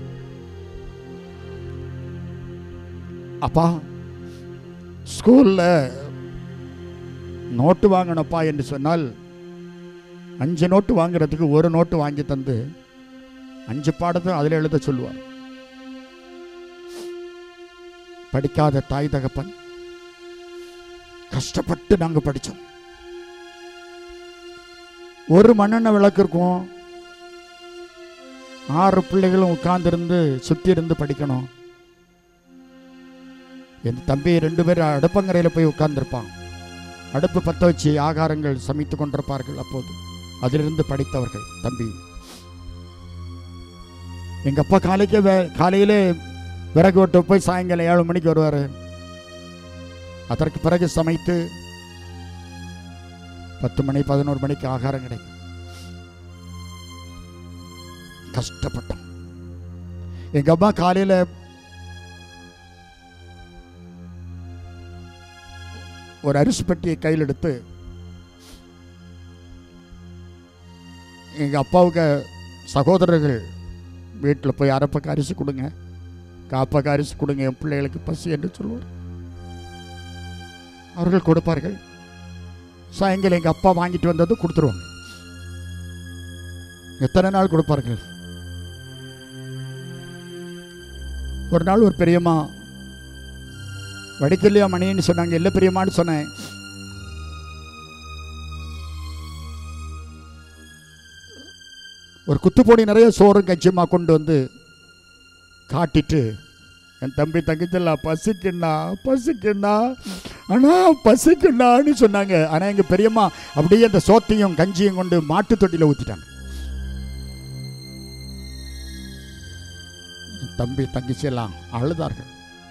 அப்பா ஸ்கூலில் நோட்டு வாங்கணும்ப்பா என்று சொன்னால் அஞ்சு நோட்டு வாங்குறதுக்கு ஒரு நோட்டு வாங்கி தந்து அஞ்சு பாடத்தை அதில் எழுத சொல்லுவார் படிக்காத தாய் தகப்பன் கஷ்டப்பட்டு நாங்கள் படித்தோம் ஒரு மண்ணெண்ணெய் விளக்கு இருக்கும் ஆறு பிள்ளைகளும் உட்கார்ந்திருந்து சுற்றி இருந்து படிக்கணும் என் தம்பி ரெண்டு பேரும் அடுப்பங்கரையில் போய் உட்கார்ந்திருப்பான் அடுப்பு பற்ற வச்சு ஆகாரங்கள் சமைத்து கொண்டிருப்பார்கள் அப்போது அதிலிருந்து படித்தவர்கள் தம்பி எங்க அப்பா காலைக்கே வே காலையிலே விறகு வெட்ட போய் சாயங்காலம் ஏழு மணிக்கு வருவார் அதற்கு பிறகு சமைத்து பத்து மணி பதினோரு மணிக்கு ஆகாரம் கிடைக்கும் கஷ்டப்பட்டோம் எங்க அம்மா காலையில ஒரு அரிசி பெட்டியை கையில் எடுத்து எங்க அப்பாவுக்கு சகோதரர்கள் வீட்டில் போய் அரைப்பக்க அரிசி கொடுங்க காப்பக்க அரிசி கொடுங்க என் பிள்ளைகளுக்கு பசி என்று சொல்வார் அவர்கள் கொடுப்பார்கள் சாயங்காலம் எங்கள் அப்பா வாங்கிட்டு வந்தது கொடுத்துருவாங்க எத்தனை நாள் கொடுப்பார்கள் ஒரு நாள் ஒரு பெரியம்மா வடிக்கலையா மணின்னு சொன்னாங்க இல்லை பெரியம்மான்னு சொன்னேன் ஒரு குத்துப்பொடி நிறைய சோறும் கச்சியமா கொண்டு வந்து காட்டிட்டு என் தம்பி தங்கச்செல்லாம் பசிக்குண்ணா பசிக்குண்ணா அண்ணா பசிக்குண்ணான்னு சொன்னாங்க ஆனால் எங்கள் பெரியம்மா அப்படியே அந்த சோத்தையும் கஞ்சியும் கொண்டு மாட்டு தொட்டியில் ஊற்றிட்டாங்க என் தம்பி தங்கச்சி எல்லாம் அழுதார்கள்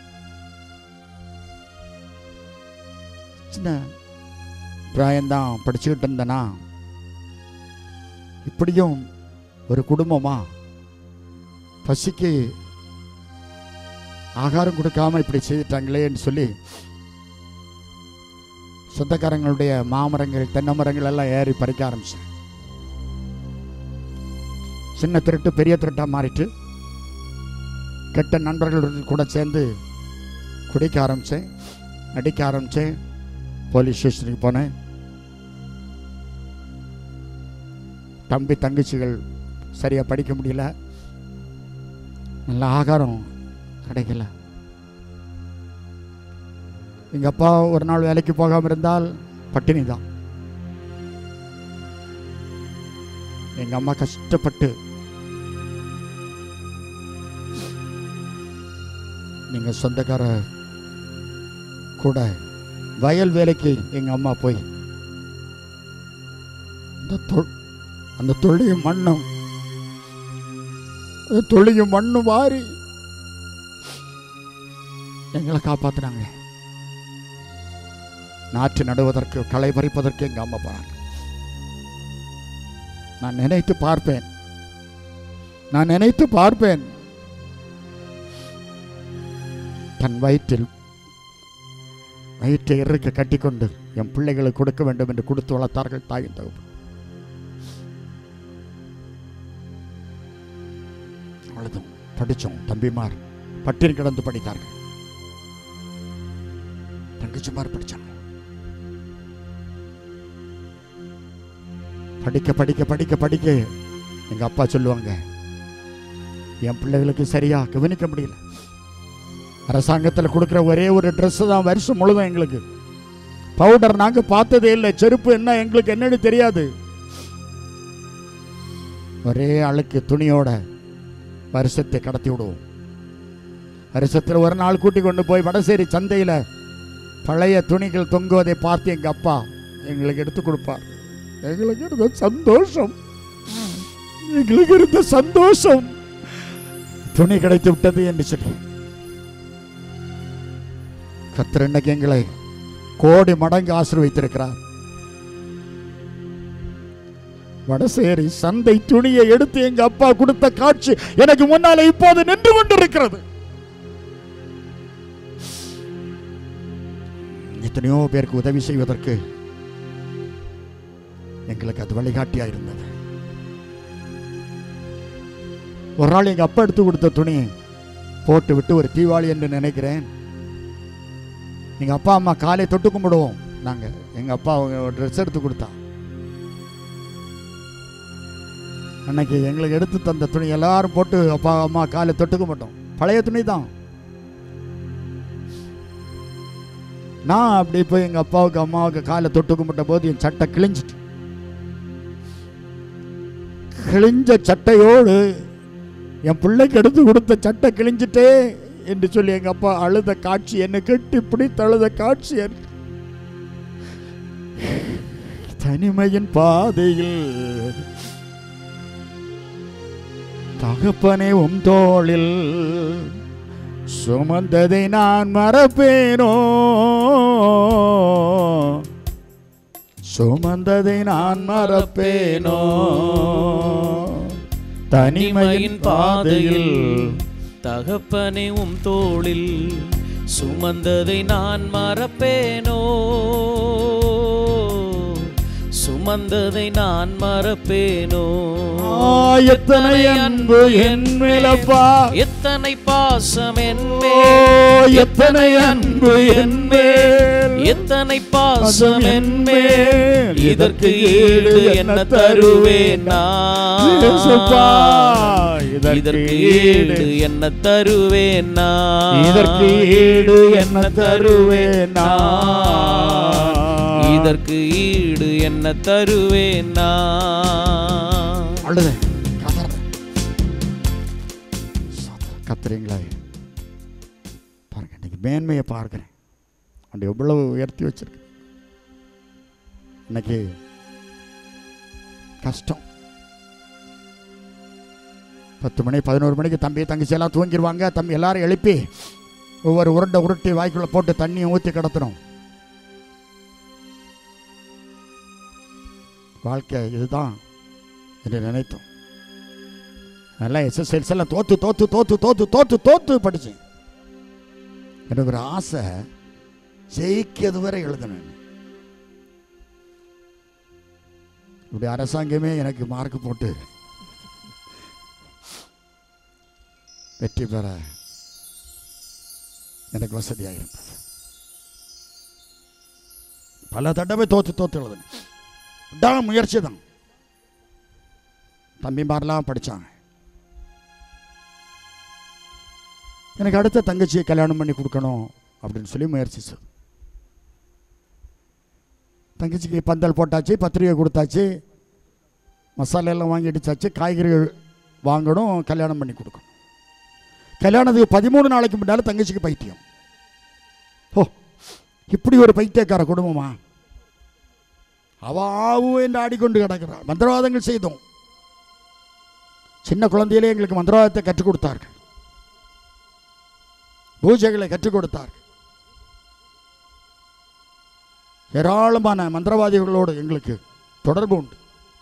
சின்ன பிராயம்தான் படிச்சுக்கிட்டு இருந்தேனா இப்படியும் ஒரு குடும்பமா பசிக்கு ஆகாரம் கொடுக்காம இப்படி செய்துட்டாங்களேன்னு சொல்லி சொந்தக்காரங்களுடைய மாமரங்கள் தென்னை மரங்கள் எல்லாம் ஏறி பறிக்க ஆரம்பிச்சேன் சின்ன திருட்டு பெரிய திருட்டா மாறிட்டு கெட்ட நண்பர்கள் கூட சேர்ந்து குடிக்க ஆரம்பித்தேன் அடிக்க ஆரம்பித்தேன் போலீஸ் ஸ்டேஷனுக்கு போனேன் தம்பி தங்கச்சிகள் சரியாக படிக்க முடியல நல்ல ஆகாரம் கிடைக்கல எங்கள் அப்பா ஒரு நாள் வேலைக்கு போகாமல் இருந்தால் பட்டினி தான் எங்கள் அம்மா கஷ்டப்பட்டு நீங்கள் சொந்தக்கார கூட வயல் வேலைக்கு எங்கள் அம்மா போய் அந்த தொ- அந்த தொழியும் மண்ணும் அந்த தொழியும் மண்ணும் வாரி எங்களை காப்பாத்துனாங்க நாற்று நடுவதற்கு களை பறிப்பதற்கு எங்க அம்மா போனாங்க நான் நினைத்து பார்ப்பேன் நான் நினைத்து பார்ப்பேன் தன் வயிற்றில் வயிற்றை இறுக்க கட்டிக்கொண்டு என் பிள்ளைகளுக்கு கொடுக்க வேண்டும் என்று கொடுத்து வளர்த்தார்கள் தாயின் தகவல் அவ்வளவுதான் படித்தோம் தம்பிமார் பட்டினி கிடந்து படித்தார்கள் தங்கச்சிமார் படித்தாங்க படிக்க படிக்க படிக்க படிக்க எங்க அப்பா சொல்லுவாங்க என் பிள்ளைகளுக்கு சரியா கவனிக்க முடியல அரசாங்கத்தில் கொடுக்குற ஒரே ஒரு Dress தான் வருஷம் முழுதும் எங்களுக்கு பவுடர் நாங்க பார்த்ததே இல்லை செருப்பு என்ன எங்களுக்கு என்னன்னு தெரியாது ஒரே அழுக்கு துணியோட வருஷத்தை கடத்தி விடுவோம் வருஷத்தில் ஒரு நாள் கூட்டி கொண்டு போய் வடசேரி சந்தையில் பழைய துணிகள் தொங்குவதை பார்த்து எங்க அப்பா எங்களுக்கு எடுத்து கொடுப்பார் எங்களுக்கு இருந்த சந்தோஷம் எங்களுக்கு இருந்த சந்தோஷம் துணி கிடைத்து விட்டது என்று சொல்லி கர்த்தர் இன்னைக்கு எங்களை கோடி மடங்கு ஆசீர்வதித்திருக்கிறார் வடசேரி சந்தை துணியை எடுத்து எங்க அப்பா கொடுத்த காட்சி எனக்கு முன்னாலே இப்போது நின்று கொண்டிருக்கிறது எத்தனையோ பேருக்கு உதவி செய்வதற்கு எங்களுக்கு அது வழிகாட்டியா இருந்தது ஒரு நாள் எங்க அப்பா எடுத்து கொடுத்த துணி போட்டு விட்டு ஒரு தீபாவளி என்று நினைக்கிறேன் எங்க அப்பா அம்மா காலை தொட்டு கும்பிடுவோம் நாங்க எங்க அப்பா ட்ரெஸ் எடுத்து கொடுத்தா அன்னைக்கு எங்களுக்கு எடுத்து தந்த துணி எல்லாரும் போட்டு அப்பா அம்மா காலை தொட்டுக்க மாட்டோம் பழைய துணி தான் நான் அப்படி போய் எங்க அப்பாவுக்கு அம்மாவுக்கு காலை தொட்டு கும்பிட்ட போது என் சட்டை கிழிஞ்சிட்டு கிழிஞ்ச சட்டையோடு என் பிள்ளைக்கு எடுத்து கொடுத்த சட்டை கிழிஞ்சிட்டே என்று சொல்லி எங்க அப்பா அழுத காட்சி என்னை கட்டி பிடித்து அழுத காட்சி எனக்கு. தனிமையின் பாதையில் தகப்பனே உம் தோளில் சுமந்ததை நான் மறப்பேனோ சுமந்ததை நான் மறப்பேனோ தனிமையின் பாதையில் தகப்பனே உம் தோளில் சுமந்ததை நான் மறப்பேனோ சுமந்ததை நான் மறப்பேனோ ஆ, எத்தனை அன்பு என் மேலப்பா எத்தனை பாசம் என் ஓ, மேல் எத்தனை அன்பு என் மேல் எத்தனை பாசம் என் மேல் இதற்கு ஈடு என்ன தருவேன் இயேசுப்பா, நான் இதற்கு இதற்கு ஈடு ஈடு என்ன தருவேன் நான் இதற்கு ஈடு என்ன தருவேன் நான். இதற்கு ஈடு என்ன தருவேன் நான் அழுத கத்துறீங்களா பாருங்க இன்னைக்கு மேன்மையை பார்க்கிறேன் அப்படி எவ்வளவு உயர்த்தி வச்சிருக்கு இன்னைக்கு கஷ்டம் பத்து மணி பதினோரு மணிக்கு தம்பி தங்கச்சி எல்லாம் தூங்கிடுவாங்க தம்பி எல்லாரும் எழுப்பி ஒவ்வொரு உருண்டை உருட்டி வாய்க்குள்ள போட்டு தண்ணியை ஊற்றி கிடத்தணும் வாழ்க்கை இதுதான் என்று நினைத்தோம் நல்லா எஸ்எஸ்எல்ஸ் எல்லாம் தோத்து தோத்து தோத்து தோத்து தோத்து தோத்து படித்தேன் எனக்கு ஒரு ஆசை ஜெயிக்கிறது வரை எழுதணும் இப்படி அரசாங்கமே எனக்கு மார்க் போட்டு வெற்றி பெற எனக்கு வசதியாக இருந்தது பல தடவை தோத்து தோத்து எழுதுனேன் விடாம முயற்சி தான் தம்பிமாரெலாம் படித்தாங்க எனக்கு அடுத்த தங்கச்சியை கல்யாணம் பண்ணி கொடுக்கணும் அப்படின்னு சொல்லி முயற்சி செய்து தங்கச்சிக்கு பந்தல் போட்டாச்சு பத்திரிகை கொடுத்தாச்சு மசாலா எல்லாம் வாங்கி அடிச்சாச்சு காய்கறிகள் வாங்கணும் கல்யாணம் பண்ணி கொடுக்கணும் கல்யாணத்துக்கு பதிமூணு நாளைக்கு முன்னால தங்கச்சிக்கு பைத்தியம் ஓ இப்படி ஒரு பைத்தியக்கார குடும்பமா அவாவு என்று ஆடிக்கொண்டு கிடக்கிறார் மந்திரவாதங்கள் செய்தோம் சின்ன குழந்தையிலே எங்களுக்கு மந்திரவாதத்தை கற்றுக் கொடுத்தார்கள் பூஜைகளை கற்றுக் கொடுத்தார்கள் ஏராளமான மந்திரவாதிகளோடு எங்களுக்கு தொடர்பு உண்டு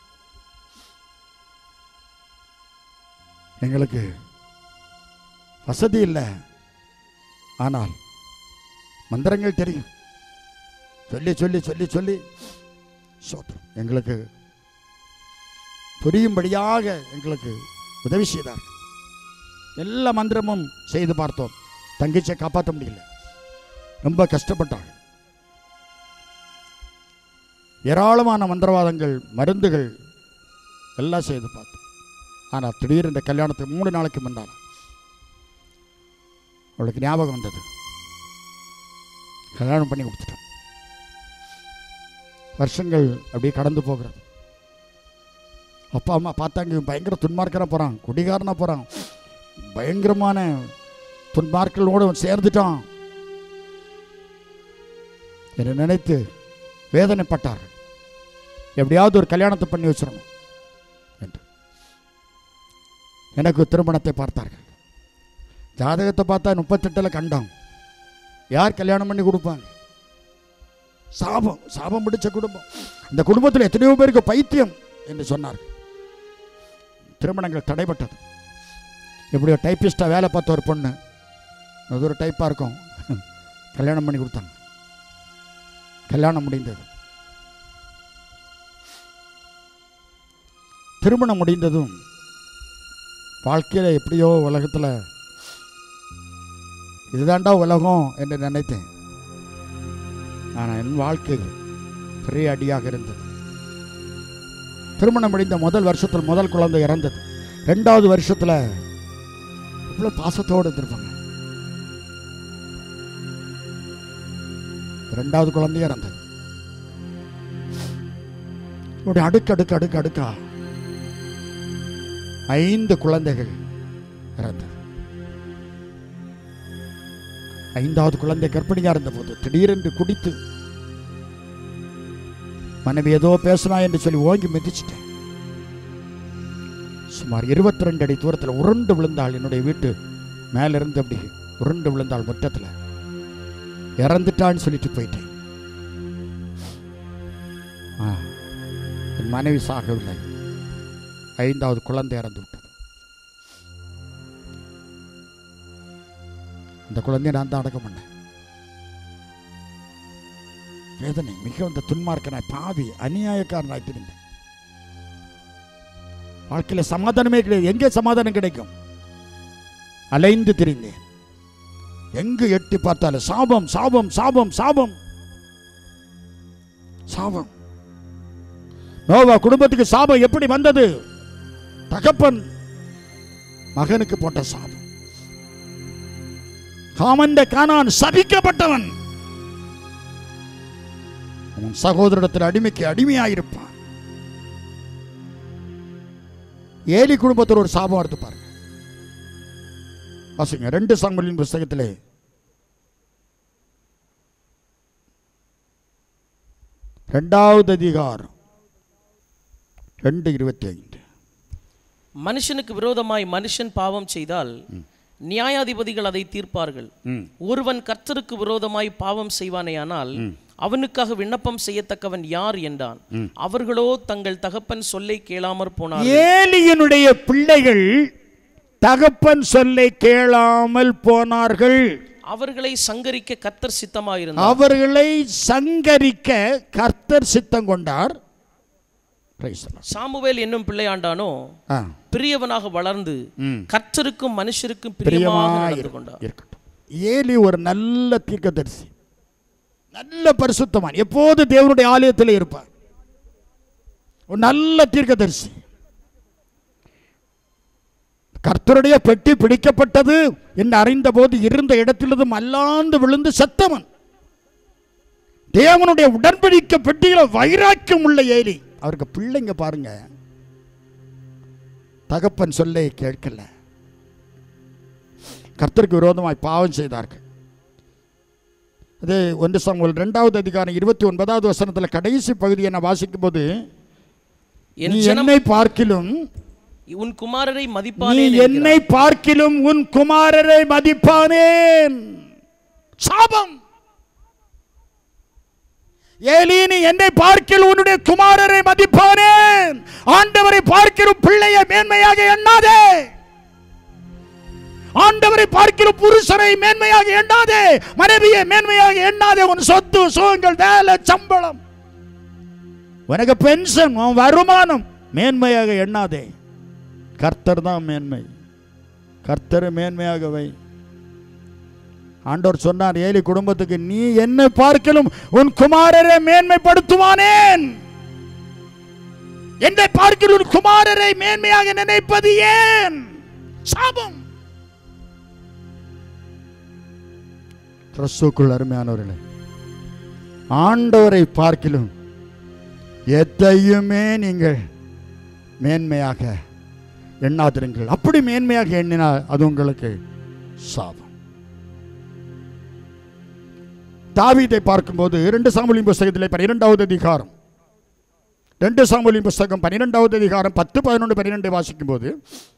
எங்களுக்கு வசதி இல்லை ஆனால் மந்திரங்கள் தெரியும் சொல்லி சொல்லி சொல்லி சொல்லி சோத்திரம் எங்களுக்கு புரியும்படியாக எங்களுக்கு உதவி செய்தார் எல்லா மந்திரமும் செய்து பார்த்தோம் தங்கச்சியை காப்பாற்ற முடியல ரொம்ப கஷ்டப்பட்டாங்க ஏராளமான மந்திரவாதங்கள் மருந்துகள் எல்லாம் செய்து பார்த்தோம் ஆனால் திடீர் இந்த கல்யாணத்துக்கு மூணு நாளைக்கு முன்னால் அவளுக்கு ஞாபகம் வந்தது கல்யாணம் பண்ணி கொடுத்துட்டோம் வருஷங்கள் அப்படியே கடந்து போகிறது அப்பா அம்மா பார்த்தாங்க இவன் பயங்கர துன்மார்க்கனாக போகிறான் குடிகாரனாக போகிறான் பயங்கரமான துன்மார்க்கலோடு அவன் சேர்ந்துட்டான் என்று நினைத்து வேதனைப்பட்டார்கள் எப்படியாவது ஒரு கல்யாணத்தை பண்ணி வச்சிடணும் என்று எனக்கு திருமணத்தை பார்த்தார்கள் ஜாதகத்தை பார்த்தா முப்பத்தெட்டில் கண்டோம் யார் கல்யாணம் பண்ணி கொடுப்பாங்க சாபம் சாபம் பிடிச்ச குடும்பம் இந்த குடும்பத்தில் எத்தனையோ பேருக்கு பைத்தியம் என்று சொன்னார்கள் திருமணங்கள் தடைப்பட்டது எப்படியோ டைப்பிஸ்டாக வேலை பார்த்த ஒரு பொண்ணு அது ஒரு டைப்பாக இருக்கும் கல்யாணம் பண்ணி கொடுத்தாங்க கல்யாணம் முடிந்தது திருமணம் முடிந்ததும் வாழ்க்கையில் எப்படியோ உலகத்தில் இதுதாண்டா உலகம் என்று நினைத்தேன் ஆனால் என் வாழ்க்கை பெரிய அடியாக இருந்தது திருமணம் முடிந்த முதல் வருஷத்தில் முதல் குழந்தை இறந்தது ரெண்டாவது வருஷத்தில் இவ்வளோ பாசத்தோடு இருந்திருப்பாங்க ரெண்டாவது குழந்தை இறந்தது இப்படி அடுக்கு அடுக்கு அடுக்கு அடுக்கா ஐந்து குழந்தைகள் இறந்தது ஐந்தாவது குழந்தை கர்ப்பிணியா இருந்தபோது திடீரென்று குடித்து மனைவி ஏதோ பேசினா என்று சொல்லி ஓங்கி மிதிச்சிட்டேன் சுமார் இருபத்தி ரெண்டு அடி தூரத்தில் உருண்டு விழுந்தாள் என்னுடைய வீட்டு மேலிருந்து அப்படி உருண்டு விழுந்தாள் முற்றத்தில் இறந்துட்டான்னு சொல்லிட்டு போயிட்டேன் ஆ, என் மனைவி சாகவில்லை ஐந்தாவது குழந்தை இறந்து விட்டது அந்த குழந்தையை நான் தான் அடக்கம் பண்ணேன் வேதனை மிகுந்த துன்மார்க்கனாய் பாவி அநியாயக்காரனாய் திரிந்தேன் வாழ்க்கையில சமாதானமே கிடையாது எங்கே சமாதானம் கிடைக்கும் அலைந்து திரிந்தேன் எங்கு எட்டி பார்த்தாலும் சாபம் சாபம் சாபம் சாபம் சாபம் நோவா குடும்பத்துக்கு சாபம் எப்படி வந்தது தகப்பன் மகனுக்கு போட்ட சாபம் காமந்த கானான் சபிக்கப்பட்டவன் உன் சகோதரிடத்தில் அடிமைக்கு அடிமையாயிருப்பான் ஏலி குடும்பத்தில் ஒரு சாபம் எடுத்து பாருங்க வாசிங்க ரெண்டு சாமுவேலின் புஸ்தகத்திலே ரெண்டாவது அதிகாரம் ரெண்டு இருபத்தி ஐந்து மனுஷனுக்கு விரோதமாய் மனுஷன் பாவம் செய்தால் நியாயாதிபதிகள் அதை தீர்ப்பார்கள் ம் ஒருவன் கர்த்தருக்கு விரோதமாய் பாவம் செய்வானேயானால் அவனுக்காக விண்ணப்பம் செய்யத்தக்கவன் யார் என்றான் அவர்களோ தங்கள் தகப்பன் சொல்லை கேளாமற் போனார் ஏலியனுடைய பிள்ளைகள் தகப்பன் சொல்லை கேளாமல் போனார்கள் அவர்களை சங்கரிக்க கர்த்தர் சித்தமாயிருந்தார் அவர்களை சங்கரிக்க கர்த்தர் சித்தம் கொண்டார் Praise the Lord. சாமுவேல் என்னும் பிள்ளையாண்டானோ ஆ, பெரியவனாக வளர்ந்து ம். கர்த்தருக்கும் மனுஷருக்கும் பிரியமாக பிரியமா நடந்து இரு- கொண்டார் இருக்கட்டும் ஏலி ஒரு நல்ல தீர்க்கதரிசி நல்ல பரிசுத்தமான் எப்போது தேவனுடைய ஆலயத்தில் இருப்பார் ஒரு நல்ல தீர்க்கதரிசி கர்த்தருடைய பெட்டி பிடிக்கப்பட்டது என்று அறிந்தபோது இருந்த இடத்திலிருந்து மல்லாந்து விழுந்து செத்தவன் தேவனுடைய உடன்படிக்கை பெட்டியில வைராக்கியம் உள்ள ஏலி அவருக்கு பிள்ளைங்க பாருங்க தகப்பன் சொல்லை கேட்கல கர்த்தருக்கு விரோதமாய் பாவம் செய்தார்கள் அது ஒன்று சாமுவேல் ரெண்டாவது அதிகாரம் இருபத்தி ஒன்பதாவது வசனத்தில் கடைசி பகுதியை நான் வாசிக்கும் போது என் நீ ஜனம் என்னை பார்க்கிலும் உன் குமாரரை நீ மதிப்பானே என்னை பார்க்கிலும் உன் குமாரரை மதிப்பானேன் சாபம் ஏலி நீ என்னை பார்க்கில் உன்னுடைய குமாரரை மதிப்பானேன் ஆண்டவரை பார்க்கிலும் பிள்ளையை மேன்மையாக எண்ணாதே ஆண்டவரை பார்க்கிலும் புருஷரை மேன்மையாக எண்ணாதே மனைவியை மேன்மையாக எண்ணாதே உன் சொத்து சுகங்கள் வேலை சம்பளம் உனக்கு பென்ஷன் உன் வருமானம் மேன்மையாக எண்ணாதே கர்த்தர் தான் மேன்மை கர்த்தரை மேன்மையாக வை ஆண்டவர் சொன்னார் ஏலி குடும்பத்துக்கு நீ என்னை பார்க்கலும் உன் குமாரரை மேன்மைப்படுத்துவானேன் என்னை பார்க்கிற உன் குமாரரை மேன்மையாக நினைப்பது ஏன் சாபம் கிறிஸ்துக்குள் அருமையானவர்களே ஆண்டவரை பார்க்கிலும் எதையுமே நீங்கள் மேன்மையாக எண்ணாதிருங்கள் அப்படி மேன்மையாக எண்ணினால் அது உங்களுக்கு சாபம் தாவீதை பார்க்கும்போது இரண்டு சாமுலின் புஸ்தகத்திலே பன்னிரெண்டாவது அதிகாரம் ரெண்டு சாமுலின் புஸ்தகம் பன்னிரெண்டாவது அதிகாரம் பத்து பதினொன்று பன்னிரெண்டு வாசிக்கும் போது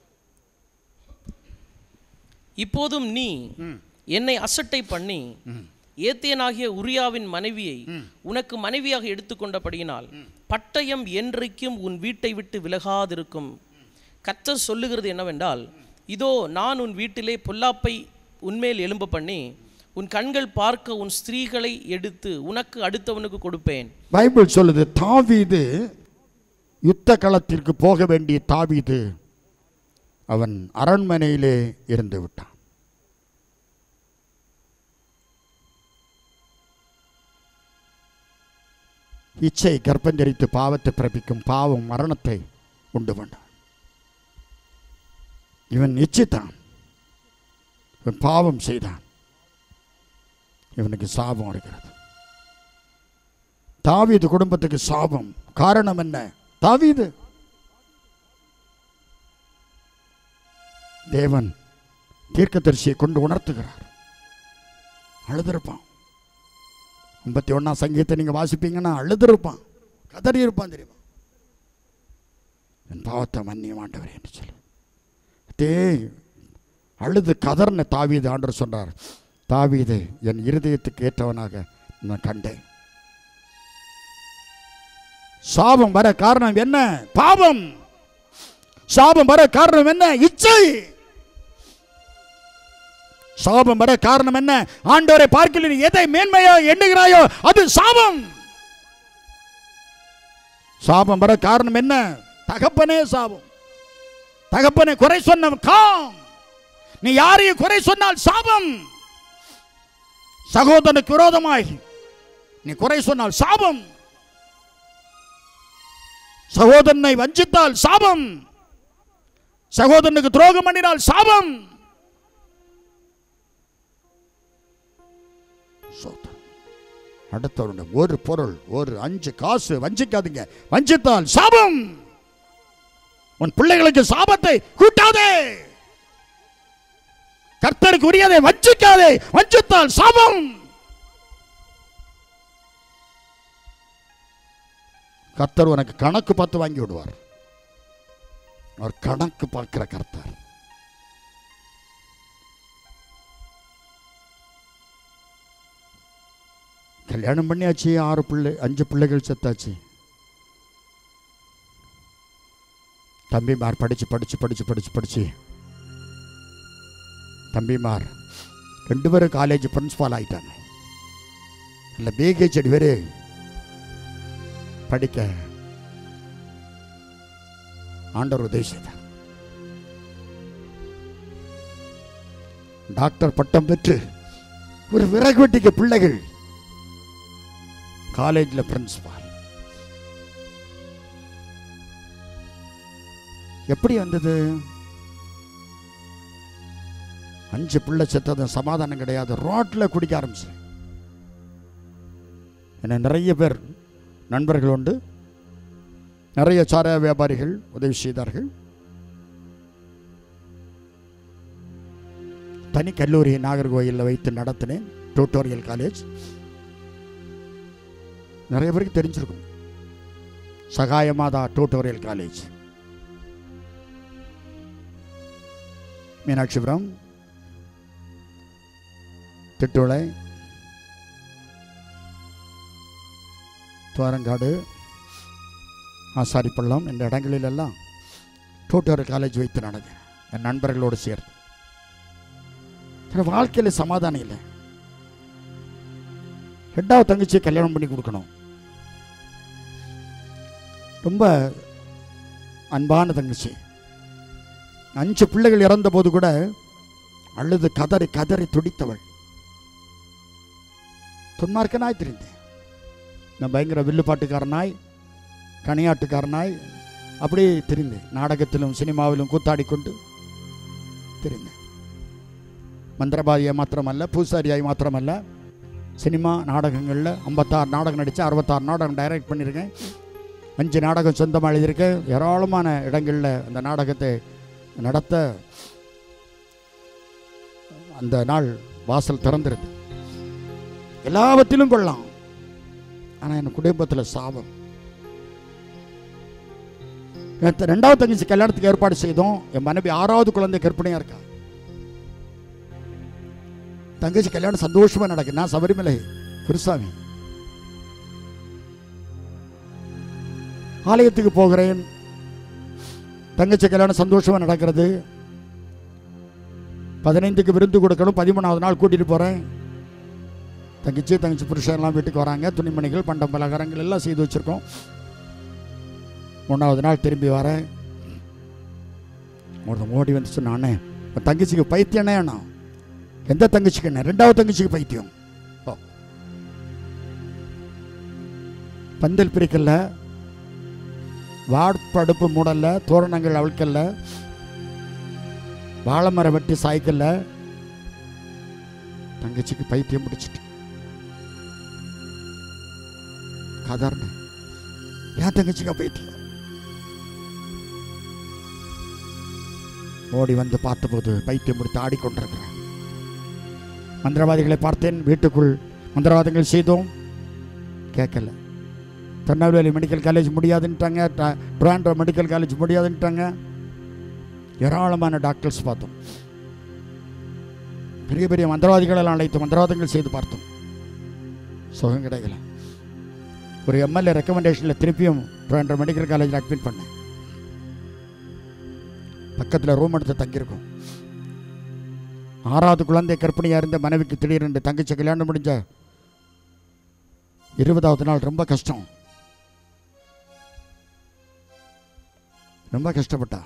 இப்போதும் நீ என்னை அசட்டை பண்ணி ஏத்தேனாகிய உரியாவின் மனைவியை உனக்கு மனைவியாக எடுத்துக்கொண்டபடியினால் பட்டயம் என்றைக்கும் உன் வீட்டை விட்டு விலகாதிருக்கும் கர்த்தர் சொல்லுகிறது என்னவென்றால் இதோ நான் உன் வீட்டிலே பொல்லாப்பை உன்மேல் எலும்ப பண்ணி உன் கண்கள் பார்க்க உன் ஸ்திரீகளை எடுத்து உனக்கு அடுத்தவனுக்கு கொடுப்பேன் பைபிள் சொல்லுது தாவீது யுத்த களத்திற்கு போக வேண்டிய தாவீது அவன் அரண்மனையிலே இருந்து விட்டான் இச்சை கர்ப்பந்தரித்து பாவத்தை பிறப்பிக்கும் பாவம் மரணத்தை உண்டு பண்ணான் இவன் இச்சித்தான் இவன் பாவம் செய்தான் இவனுக்கு சாபம் இருக்கிறது தாவீது குடும்பத்துக்கு சாபம் காரணம் என்ன தாவீது தேவன் தீர்க்கதரிசியை கொண்டு உணர்த்துகிறார் அழுதுருப்பான் ஐம்பத்தி ஒன்றாம் சங்கீதத்தை நீங்கள் வாசிப்பீங்கன்னா அழுதுருப்பான் கதறி இருப்பான் தெரியுமா என் பாவத்தை மன்னிய மாட்டவர் என்று சொல்லி தே அழுது கதர்ன தாவீது ஆண்டர் சொன்னார் தாவீது என் இருதயத்துக்கு ஏற்றவனாக நான் கண்டேன் சாபம் வர காரணம் என்ன பாவம் சாபம் வர காரணம் என்ன இச்சை சாபம் வர காரணம் என்ன ஆண்டவரை பார்க்கல நீ எதை மேன்மையா எண்ணுகிறாயோ அது சாபம் சாபம் வர காரணம் என்ன தகப்பனே சாபம் தகப்பனை குறை சொன்ன காம் நீ யாரையும் குறை சொன்னால் சாபம் சகோதரனுக்கு விரோதமாய் நீ குறை சொன்னால் சாபம் சகோதரனை வஞ்சித்தால் சாபம் சகோதரனுக்கு துரோகம் பண்ணினால் சாபம் சோதரம். அடுத்தவருடைய ஒரு பொருள் ஒரு அஞ்சு காசு வஞ்சிக்காதீங்க வஞ்சித்தால் சாபம் உன் பிள்ளைகளுக்கு சாபத்தை கூட்டாதே கர்த்தருக்கு உரியதை வஞ்சிக்காதே வஞ்சித்தால் சாபம் கர்த்தர் உனக்கு கணக்கு பார்த்து வாங்கி விடுவார் அவர் கணக்கு பார்க்கிற கர்த்தர் கல்யாணம் பண்ணியாச்சு ஆறு பிள்ளை அஞ்சு பிள்ளைகள் செத்தாச்சு தம்பிமார் படிச்சு படிச்சு படிச்சு படிச்சு படிச்சு தம்பிமார் ரெண்டு பேரும் காலேஜ் பிரின்ஸ்பால் ஆயிட்டாங்க இல்லை பிஹெச்டி பேர் படிக்க ஆண்டவர் உதவி செய்தார் டாக்டர் பட்டம் பெற்று ஒரு விறகு வெட்டிக்க பிள்ளைகள் காலேஜில் பிரின்சிபால் எப்படி வந்தது அஞ்சு பிள்ளை செத்தது சமாதானம் கிடையாது ரோட்ல குடிக்க ஆரம்பிச்சு என்ன நிறைய பேர் நண்பர்கள் உண்டு நிறைய சாராய வியாபாரிகள் உதவி செய்தார்கள் தனி கல்லூரி நாகர்கோயிலில் வைத்து நடத்தினேன் டியூட்டோரியல் காலேஜ் நிறைய பேருக்கு தெரிஞ்சிருக்கும் சகாயமாதா டியூட்டோரியல் காலேஜ் மீனாட்சிபுரம் திட்டுளை துவாரங்காடு ஆசாரிப்பள்ளம் இந்த இடங்களிலெல்லாம் டியூட்டோரியல் காலேஜ் வைத்து நடந்தேன் என் நண்பர்களோடு சேர்ந்து என் வாழ்க்கையில் சமாதானம் இல்லை ரெண்டாவது தங்கச்சியை கல்யாணம் பண்ணி கொடுக்கணும் ரொம்ப அன்பான தங்கச்சி அஞ்சு பிள்ளைகள் இறந்த போது கூட அழுது கதறி கதறி துடித்தவள் துன்மார்க்கனாய் தெரிந்தேன் நான் பயங்கர வில்லுப்பாட்டுக்காரனாய் கனியாட்டுக்காரனாய் அப்படியே தெரிந்தேன் நாடகத்திலும் சினிமாவிலும் கூத்தாடி கொண்டு தெரிந்தேன் மந்திரபாதியை மாத்திரமல்ல பூசாரியாய் மாத்திரமல்ல சினிமா நாடகங்களில் ஐம்பத்தாறு நாடகம் நடித்தேன் அறுபத்தாறு நாடகம் டைரக்ட் பண்ணியிருக்கேன் அஞ்சு நாடகம் சொந்தமாக எழுதியிருக்கேன் ஏராளமான இடங்களில் அந்த நாடகத்தை நடத்த அந்த நாள் வாசல் திறந்திருது எல்லாவற்றிலும் கொள்ளலாம் ஆனால் என் குடும்பத்தில் சாபம் நேத்து ரெண்டாவது தங்கச்சி கல்யாணத்துக்கு ஏற்பாடு செய்தோம் என் மனைவி ஆறாவது குழந்தை கற்பனையாக இருக்கா தங்கச்சி கல்யாணம் சந்தோஷமா நடக்கு நான் சபரிமலை குருசாமி ஆலயத்துக்கு போகிறேன் தங்கச்சி கல்யாணம் சந்தோஷமா நடக்கிறது பதினைந்துக்கு விருந்து கொடுக்கணும் பதிமூணாவது நாள் கூட்டிட்டு போறேன் தங்கச்சி தங்கச்சி புருஷன் எல்லாம் வீட்டுக்கு வராங்க துணிமணிகள் பண்டம் பலகாரங்கள் எல்லாம் செய்து வச்சிருக்கோம் மூணாவது நாள் திரும்பி வரேன் ஒருத்தன் ஓடி வந்து சொன்னானே உன் தங்கச்சிக்கு பைத்தியனே நான் எந்த தங்கச்சிக்கு என்ன ரெண்டாவது தங்கச்சிக்கு பைத்தியம் ஓ. பந்தல் பிரிக்கல வாட்படுப்பு மூடல்ல தோரணங்கள் அவிழ்க்கல்ல வாழைமரம் வெட்டி சாய்க்கல்ல தங்கச்சிக்கு பைத்தியம் பிடிச்சிட்டு கதர்ன ஏன் தங்கச்சிக்கு பைத்தியம் ஓடி வந்து பார்த்தபோது பைத்தியம் முடித்து ஆடிக்கொண்டிருக்கிறேன் மந்திரவாதிகளை பார்த்தேன் வீட்டுக்குள் மந்திரவாதங்கள் செய்தோம் கேட்கல திருநெல்வேலி மெடிக்கல் காலேஜ் முடியாதுன்ட்டாங்க ட- ட்ராண்டோ மெடிக்கல் காலேஜ் முடியாதுன்ட்டாங்க ஏராளமான டாக்டர்ஸ் பார்த்தோம் பெரிய பெரிய மந்திரவாதிகளெல்லாம் அழைத்து மந்திரவாதங்கள் செய்து பார்த்தோம் சுகம் கிடைக்கல ஒரு எம்எல்ஏ ரெக்கமெண்டேஷனில் திருப்பியும் ட்ராண்டோ மெடிக்கல் காலேஜில் அட்மிட் பண்ணேன் பக்கத்தில் ரூம் எடுத்து தங்கியிருக்கோம் ஆறாவது குழந்தை கர்ப்பிணியாக இருந்த மனைவிக்கு திடீரென்று தங்கச்சி கல்யாணம் முடிஞ்ச இருபதாவது நாள் ரொம்ப கஷ்டம் ரொம்ப கஷ்டப்பட்டா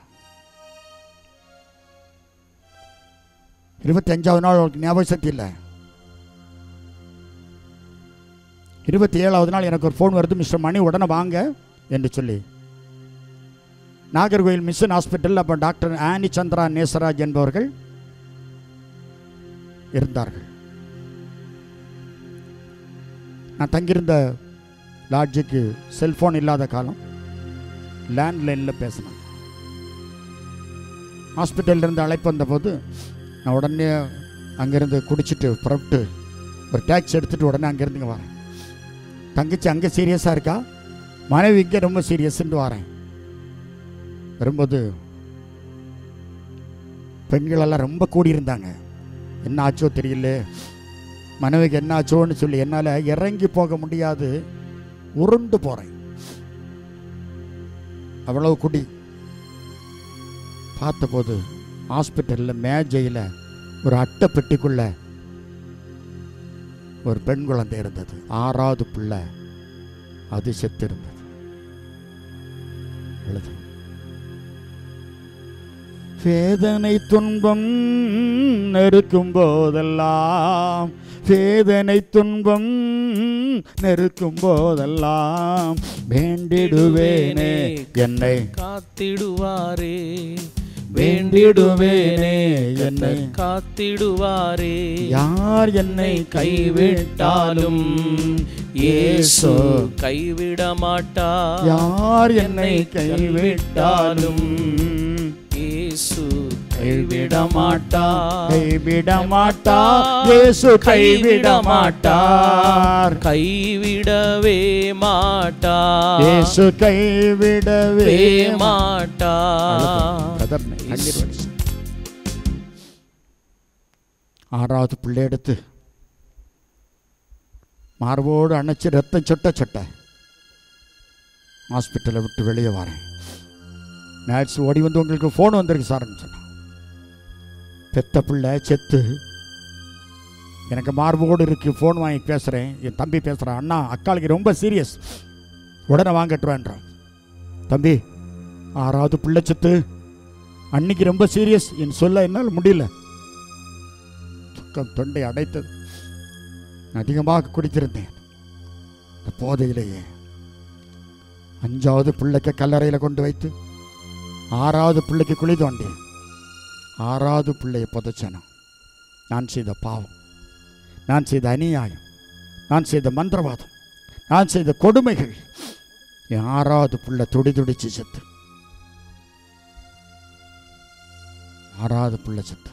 இருபத்தி அஞ்சாவது நாள் அவளுக்கு ஞாபக சக்தி இல்லை இருபத்தி ஏழாவது நாள் எனக்கு ஒரு ஃபோன் வருது மிஸ்டர் மணி உடனே வாங்க என்று சொல்லி நாகர்கோயில் மிஷன் ஹாஸ்பிட்டல் அப்போ டாக்டர் ஆனி சந்திரா நேசராஜ் என்பவர்கள் இருந்தார்கள் நான் தங்கியிருந்த லாட்ஜுக்கு செல்போன் இல்லாத காலம் லேண்ட்லைனில் பேசினேன் ஹாஸ்பிட்டல்ல இருந்து அழைப்பு வந்தபோது நான் உடனே அங்கேருந்து குடிச்சிட்டு புறப்பட்டு ஒரு டாக்ஸி எடுத்துகிட்டு உடனே அங்கேருந்துங்க வரேன் தங்கச்சி அங்கே சீரியஸாக இருக்கா மனைவி இங்கே ரொம்ப சீரியஸ்ன்னு வரேன் வரும்போது பெண்களெல்லாம் ரொம்ப கூடியிருந்தாங்க என்ன ஆச்சோ தெரியல மனைவிக்கு என்ன ஆச்சோன்னு சொல்லி என்னால் இறங்கி போக முடியாது உருண்டு போகிறேன் அவ்வளவு குடி பார்த்தபோது ஹாஸ்பிட்டலில் மேஜையில் ஒரு அட்டை பெட்டிக்குள்ள ஒரு பெண் குழந்தை இருந்தது ஆறாவது பிள்ளை அது செத்து இருந்தது அழுது வேதனை துன்பம் நெருக்கும் போதெல்லாம் வேதனை துன்பம் நெருக்கும் போதெல்லாம் வேண்டிடுவேனே என்னை காத்திடுவாரே வேண்டிடுவேனே என்னை காத்திடுவாரே யார் என்னை கைவிட்டாலும் இயேசு கைவிட மாட்டார் யார் என்னை கைவிட்டாலும் இயேசு கைவிட மாட்டார் கைவிட மாட்டார் இயேசு கைவிட மாட்டார் கைவிடவே மாட்டார் இயேசு கைவிடவே வே மாட்டார் கதர்னை, கண்ணீர் வடிச்சு. ஆறாவது பிள்ளை எடுத்து மார்போடு அணைச்சு ரத்தம் சொட்ட சொட்ட ஹாஸ்பிட்டலை விட்டு வெளியே வரேன் நர்ஸ் ஓடி வந்து உங்களுக்கு ஃபோன் வந்திருக்கு சார்னு சொன்னான் பெத்த பிள்ளை செத்து எனக்கு மார்போடு இருக்கு ஃபோன் வாங்கி பேசுகிறேன் என் தம்பி பேசுகிறான் அண்ணா அக்காளுக்கு ரொம்ப சீரியஸ் உடனே வாங்கட்டுவேன்றான் தம்பி ஆறாவது பிள்ளை செத்து அன்னைக்கு ரொம்ப சீரியஸ் என் சொல்ல என்னால் முடியல துக்கம் தொண்டை அடைத்தது அதிகமாக குடித்திருந்தேன் இந்த போதையிலேயே அஞ்சாவது பிள்ளைக்கு கல்லறையில் கொண்டு வைத்து ஆறாவது பிள்ளைக்கு குழி தோண்டி ஆறாவது பிள்ளையை புதைச்சேனா நான் செய்த பாவம் நான் செய்த அநியாயம் நான் செய்த மந்திரவாதம் நான் செய்த கொடுமைகள் என் ஆறாவது பிள்ளை துடி துடிச்சு செத்து ஆறாவது பிள்ளை செத்து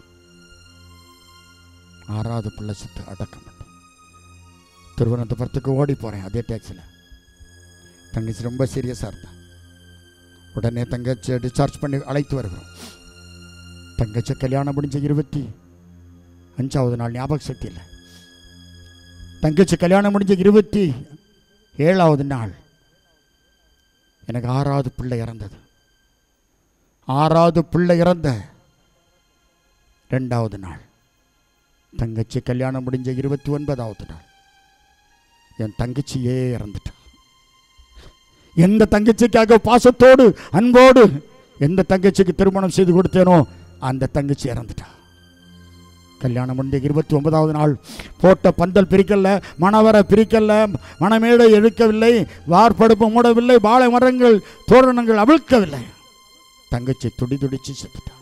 ஆறாவது பிள்ளை செத்து அடக்கம் பண்ணேன். திருவனந்தபுரத்துக்கு ஓடி போகிறேன் அதே டேக்ஸியில் தங்கச்சி ரொம்ப சீரியஸாக இருந்தான் உடனே தங்கச்சியை டிஸ்சார்ஜ் பண்ணி அழைத்து வருகிறோம் தங்கச்சி கல்யாணம் முடிஞ்ச இருபத்தி அஞ்சாவது நாள் ஞாபக சக்தி இல்லை தங்கச்சி கல்யாணம் முடிஞ்ச இருபத்தி ஏழாவது நாள் எனக்கு ஆறாவது பிள்ளை இறந்தது ஆறாவது பிள்ளை இறந்த ரெண்டாவது நாள் தங்கச்சி கல்யாணம் முடிஞ்ச இருபத்தி ஒன்பதாவது நாள் என் தங்கச்சியே இறந்துட்டான் எந்த தங்கச்சிக்காக பாசத்தோடு அன்போடு எந்த தங்கச்சிக்கு திருமணம் செய்து கொடுத்தேனோ அந்த தங்கச்சி இறந்துட்டா கல்யாணம் முடிஞ்ச இருபத்தி ஒன்பதாவது நாள் போட்ட பந்தல் பிரிக்கல மணவரை பிரிக்கல மணமேடை எடுக்கவில்லை வார்படுப்பு மூடவில்லை வாழை மரங்கள் தோரணங்கள் அவிழ்க்கவில்லை தங்கச்சி துடி துடிச்சு செத்துட்டா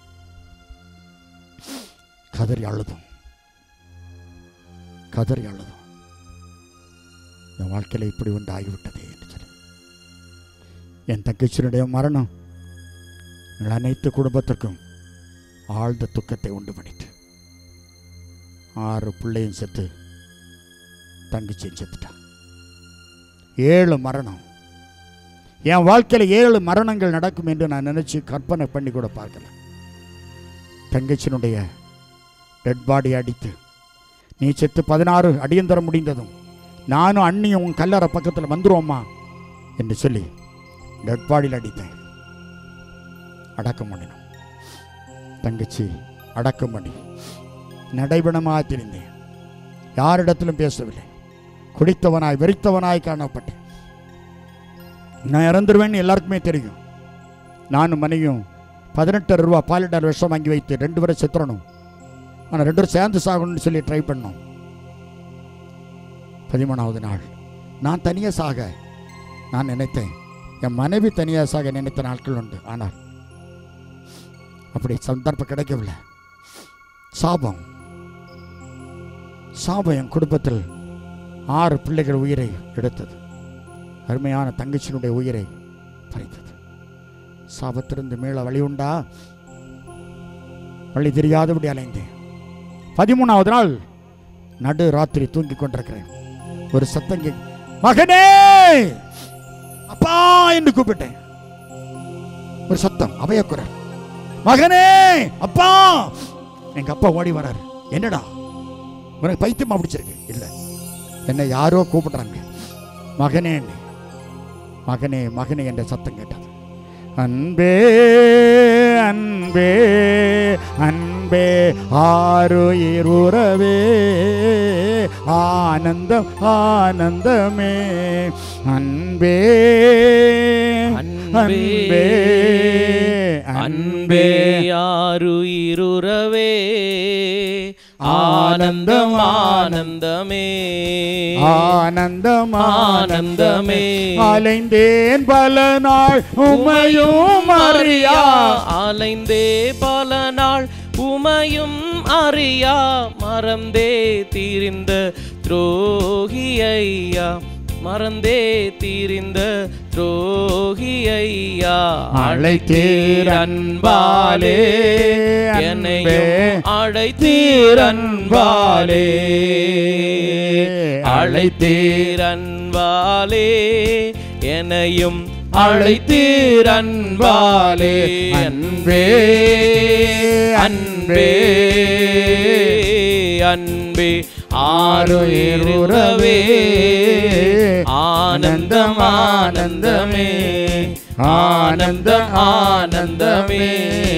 கதறி அழுதும் கதறி அழுதும் என் வாழ்க்கையில் இப்படி ஒன்று ஆகிவிட்டதே என்று சொல்லி என் தங்கச்சியினுடைய மரணம் எங்கள் அனைத்து குடும்பத்திற்கும் ஆழ்ந்த துக்கத்தை உண்டு பண்ணிட்டு ஆறு பிள்ளையும் செத்து தங்கச்சியும் செத்துட்டான் ஏழு மரணம் என் வாழ்க்கையில் ஏழு மரணங்கள் நடக்கும் என்று நான் நினைச்சு கற்பனை பண்ணி கூட பார்க்கல தங்கச்சியினுடைய டெட் பாடி அடித்து நீ செத்து பதினாறு அடியந்தரம் முடிந்ததும் நானும் அண்ணியும் உன் கல்லறை பக்கத்தில் வந்துருவோம்மா என்று சொல்லி டெட் பாடியில் அடித்தேன் அடக்கம் பண்ணினோம் தங்கச்சி அடக்கம் பண்ணி நடைபெணமாக திரிந்தேன் யாரிடத்திலும் பேசவில்லை குடித்தவனாய் வெறித்தவனாய் காணப்பட்டேன் நான் இறந்துருவேன்னு எல்லாருக்குமே தெரியும் நானும் மனைவியும் பதினெட்டு ரூபா பாலிட்டார் விஷம் வாங்கி வைத்து ரெண்டு பேரும் செத்துறணும் ஆனால் ரெண்டு பேரும் சேர்ந்து சாகணும்னு சொல்லி ட்ரை பண்ணோம் பதிமூணாவது நாள் நான் தனியாக சாக நான் நினைத்தேன் என் மனைவி தனியாக சாக நினைத்த நாட்கள் உண்டு ஆனால் அப்படி சந்தர்ப்பம் கிடைக்கவில்லை சாபம் சாபம் என் குடும்பத்தில் ஆறு பிள்ளைகள் உயிரை எடுத்தது அருமையான தங்கச்சியினுடைய உயிரை பறித்தது சாபத்திலிருந்து மீள வழி உண்டா வழி தெரியாதபடி அலைந்தேன் பதிமூணாவது நாள் நடு ராத்திரி தூங்கிக் கொண்டிருக்கிறேன் ஒரு சத்தம் கேக் மகனே அப்பா என்று கூப்பிட்டேன் ஒரு சத்தம் அபயக்குரல் மகனே அப்பா எங்க அப்பா ஓடி வராரு என்னடா உனக்கு பைத்தியமா பிடிச்சிருக்கு இல்ல என்னை யாரோ கூப்பிடுறாங்க மகனே மகனே மகனே என்ற சத்தம் கேட்டது அன்பே அன்பே அன்பே ஆருயிர் உறவே ஆனந்தம் ஆனந்தமே அன்பே அன்பே அன்பே யாருயிருவே ஆனந்தம் ஆனந்தமே ஆனந்தம் ஆனந்தமே. அலைந்தேன் பல நாள் உமையும் அறியா அலைந்தே பல நாள் உமையும் அறியா மறந்தே தீரிந்த துரோகி ஐயா மறந்தே தீரிந்த துரோகி ஐயா அழைத்தீர் அன்பாலே, என்னையும் அழைத்தீர் அன்பாலே அழைத்தீர் அன்பாலே என்னையும் அழைத்தீர் அன்பாலே அன்பே அன்பே அன்பே ஆறுயிருறவே ஆனந்தம் ஆனந்தமே ஆனந்தம் ஆனந்தமே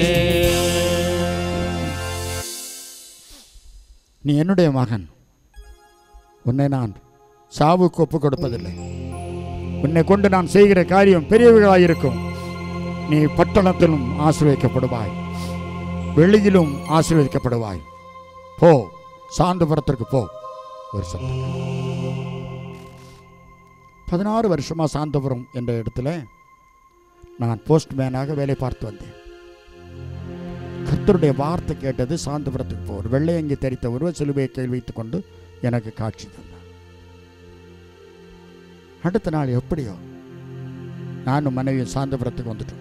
நீ என்னுடைய மகன் உன்னை நான் சாவுக்கு ஒப்பு கொடுப்பதில்லை உன்னை கொண்டு நான் செய்கிற காரியம் பெரியவர்களாயிருக்கும் நீ பட்டணத்திலும் ஆசீர்வதிக்கப்படுவாய் வெளியிலும் ஆசீர்வதிக்கப்படுவாய் போ சாந்தபுரத்திற்கு போ ஒரு சத்தம் பதினாறு வருஷமா சாந்தபுரம் என்ற இடத்துல நான் போஸ்ட்மேனாக வேலை பார்த்து வந்தேன் கர்த்தருடைய வார்த்தை கேட்டது சாந்தபுரத்துக்கு போ ஒரு வெள்ளையங்கி தெரித்த ஒருவர் சிலுவையை கையில் வைத்துக் கொண்டு எனக்கு காட்சி தந்தார் அடுத்த நாள் எப்படியோ நானும் மனைவியும் சாந்தபுரத்துக்கு வந்துட்டோம்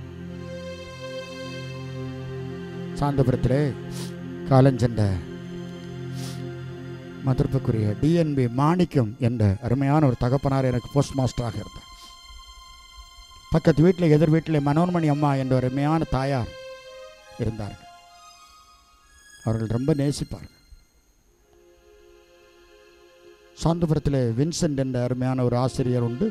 சாந்தபுரத்திலே காலஞ்சென்ற மதிப்புக்குரிய டிஎன்பி மாணிக்கம் என்ற அருமையான ஒரு தகப்பனார் எனக்கு போஸ்ட் மாஸ்டராக இருந்தார் பக்கத்து வீட்டில் எதிர் வீட்டில் மனோன்மணி அம்மா என்ற ஒரு அருமையான தாயார் இருந்தார்கள் அவர்கள் ரொம்ப நேசிப்பார்கள் சாந்தபுரத்தில் வின்சென்ட் என்ற அருமையான ஒரு ஆசிரியர் உண்டு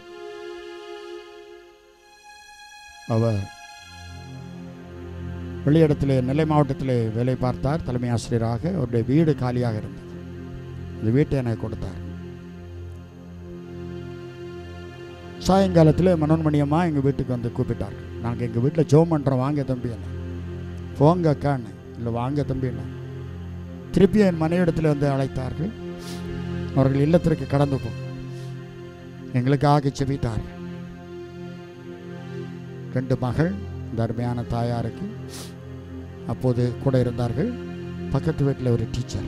அவர் வெளியிடத்திலே நெல்லை மாவட்டத்திலே வேலை பார்த்தார் தலைமை ஆசிரியராக அவருடைய வீடு காலியாக இருந்தது இந்த வீட்டை எனக்கு கொடுத்தார் சாயங்காலத்தில் மனோன்மணியம்மா எங்கள் வீட்டுக்கு வந்து கூப்பிட்டார்கள் நாங்கள் எங்கள் வீட்டில் ஜோம் பண்ணுறோம் வாங்க தம்பி என்ன போங்க அக்கான்னு இல்லை வாங்க தம்பி என்ன திருப்பி என் மனைவிடத்தில் வந்து அழைத்தார்கள் அவர்கள் இல்லத்திற்கு கடந்து போ எங்களுக்காக செபித்தார்கள் ரெண்டு மகள் இந்த அருமையான தாயாருக்கு அப்போது கூட இருந்தார்கள் பக்கத்து வீட்டில் ஒரு டீச்சர்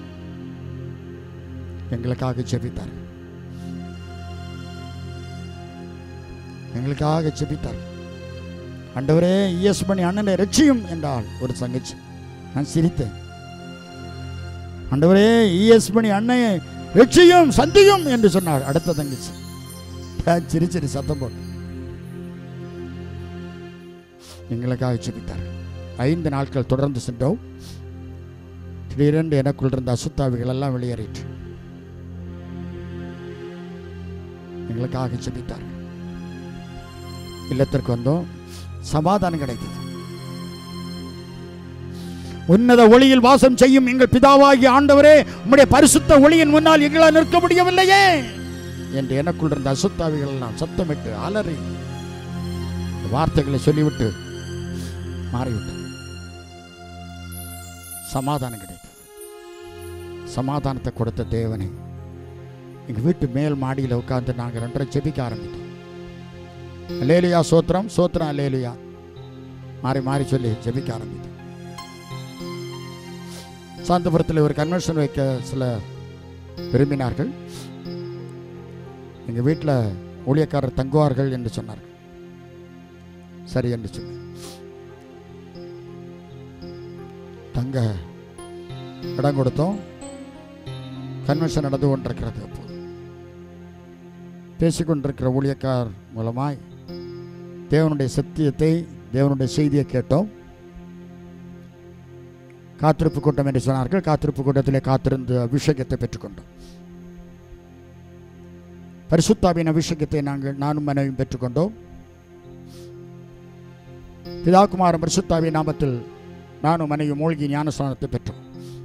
எங்களுக்காக ஜெபித்தார்கள் எங்களுக்காக ஜெபித்தார்கள் ஆண்டவரே இஎஸ் மணி அண்ணனை ரட்சியும் என்றால் ஒரு தங்கச்சி நான் சிரித்தேன் ஆண்டவரே இஎஸ் மணி அண்ணையை ரட்சியும் சந்தியும் என்று சொன்னார் அடுத்த தங்கச்சி நான் சிரிச்சிரி சத்தம் போட்டு எங்களுக்காக ஜெபித்தார்கள் ஐந்து நாட்கள் தொடர்ந்து சென்றோம் திடீரென்று எனக்குள் இருந்த அசுத்தாவிகள் எல்லாம் வெளியேறிற்று எங்களுக்காக ஜெபித்தார்கள் இல்லத்திற்கு வந்தோம் சமாதானம் கிடைத்தது உன்னத ஒளியில் வாசம் செய்யும் எங்கள் பிதாவாகிய ஆண்டவரே உம்முடைய பரிசுத்த ஒளியின் முன்னால் எங்களால் நிற்க முடியவில்லையே என்று எனக்குள் இருந்த அசுத்தாவிகள் எல்லாம் சத்தமிட்டு அலறி இந்த வார்த்தைகளை சொல்லிவிட்டு மாறிவிட்டது சமாதானம் கிடைத்தது சமாதானத்தை கொடுத்த தேவனை எங்க வீட்டு மேல் மாடியில் உட்கார்ந்து நாங்கள் ரெண்டரை செபிக்க ஆரம்பித்தோம் அலேலியா சோத்திரம் சோத்திரம் அலேலியா மாறி மாறி சொல்லி ஜெபிக்க ஆரம்பித்தோம் சாந்தபுரத்தில் ஒரு கன்வென்ஷன் வைக்க சில விரும்பினார்கள் எங்கள் வீட்டில் ஊழியக்காரர் தங்குவார்கள் என்று சொன்னார்கள் சரி என்று சொன்னேன் தங்க இடம் கொடுத்தோம் கன்வென்ஷன் நடந்து கொண்டிருக்கிறது அப்போது பேசிக்கொண்டிருக்கிற ஊழியக்கார் மூலமாய் தேவனுடைய சத்தியத்தை தேவனுடைய செய்தியை கேட்டோம் காத்திருப்பு கூட்டம் என்று சொன்னார்கள் காத்திருப்பு கூட்டத்திலே காத்திருந்து அபிஷேகத்தை பெற்றுக்கொண்டோம் பரிசுத்தாவின் அபிஷேகத்தை நாங்கள் நானும் மனைவியும் பெற்றுக்கொண்டோம் பிதாகுமாரன் பரிசுத்தாவின் நாமத்தில் நானும் மனைவி மூழ்கி ஞானஸ்தானத்தை பெற்றோம்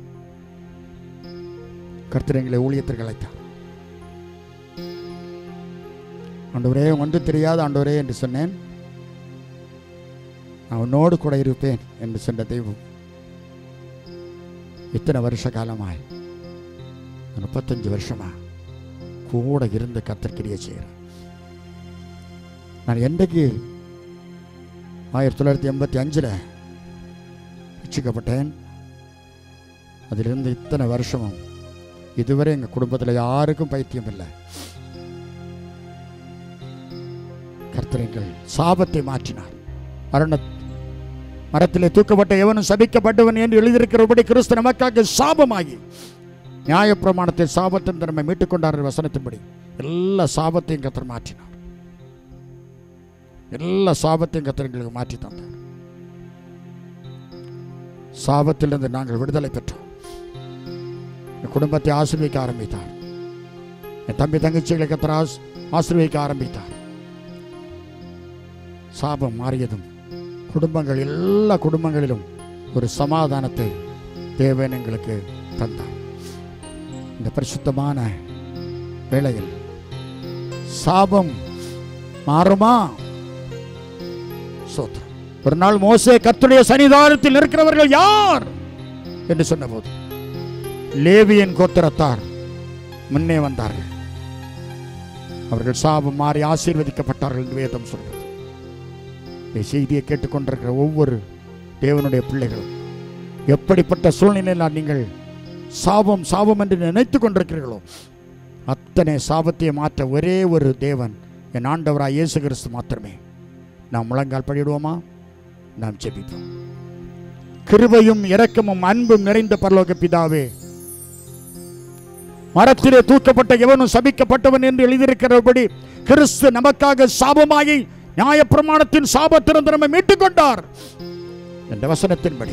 கர்த்தர் எங்களை ஊழியத்திற்கு அழைத்தார் ஆண்டவரே ஒன்று தெரியாத ஆண்டவரே என்று சொன்னேன் நான் உன்னோடு கூட இருப்பேன் என்று சொன்ன தெய்வம் இத்தனை வருஷ காலமாய் முப்பத்தஞ்சு வருஷமா கூட இருந்து கத்தற்கிரிய செய்கிறேன் நான் என்றைக்கு ஆயிரத்தி தொள்ளாயிரத்தி எண்பத்தி அஞ்சில் ரட்சிக்கப்பட்டேன் அதிலிருந்து இத்தனை வருஷமும் இதுவரை எங்கள் குடும்பத்தில் யாருக்கும் பைத்தியம் இல்லை கர்த்தர் எங்கள் சாபத்தை மாற்றினார் மரண மரத்திலே தூக்கப்பட்ட எவனும் சபிக்கப்பட்டவன் என்று எழுதியிருக்கிறபடி கிறிஸ்து நமக்காக சாபமாகி நியாயப்பிரமாணத்தை சாபத்தின் நம்மை மீட்டுக் கொண்டார் வசனத்தின்படி எல்லா சாபத்தையும் கத்தர் மாற்றினார் எல்லா சாபத்தையும் கத்தர் எங்களுக்கு மாற்றி தந்தார் சாபத்திலிருந்து நாங்கள் விடுதலை பெற்றோம் என் குடும்பத்தை ஆசீர்வதிக்க ஆரம்பித்தார் என் தம்பி தங்கச்சிகளை கத்தர் ஆஸ் ஆசீர்வதிக்க ஆரம்பித்தார் சாபம் மாறியதும் குடும்பங்கள் எல்லா குடும்பங்களிலும் ஒரு சமாதானத்தை தேவன் எங்களுக்கு தந்தார் இந்த பரிசுத்தமான வேளையில் சாபம் மாறுமா சோத்திரம் ஒரு நாள் மோசே கர்த்தருடைய சன்னிதானத்தில் இருக்கிறவர்கள் யார் என்று சொன்னபோது லேவியன் கோத்திரத்தார் முன்னே வந்தார்கள் அவர்கள் சாபம் மாறி ஆசீர்வதிக்கப்பட்டார்கள் என்று வேதம் சொல்கிறது இந்த செய்தியை கேட்டுக்கொண்டிருக்கிற ஒவ்வொரு தேவனுடைய பிள்ளைகளும் எப்படிப்பட்ட சூழ்நிலையில் நீங்கள் சாபம் சாபம் என்று நினைத்து கொண்டிருக்கிறீர்களோ அத்தனை சாபத்தை மாற்ற ஒரே ஒரு தேவன் என் ஆண்டவராய் இயேசு கிறிஸ்து மாத்திரமே நாம் முழங்கால் படிடுவோமா நாம் ஜெபிப்போம் கிருபையும் இரக்கமும் அன்பும் நிறைந்த பரலோக பிதாவே மரத்திலே தூக்கப்பட்ட எவனும் சபிக்கப்பட்டவன் என்று எழுதியிருக்கிறபடி கிறிஸ்து நமக்காக சாபமாகி நியாயப்பிரமாணத்தின் சாபத்திலிருந்து நம்மை மீட்டுக் கொண்டார் என்ற வசனத்தின்படி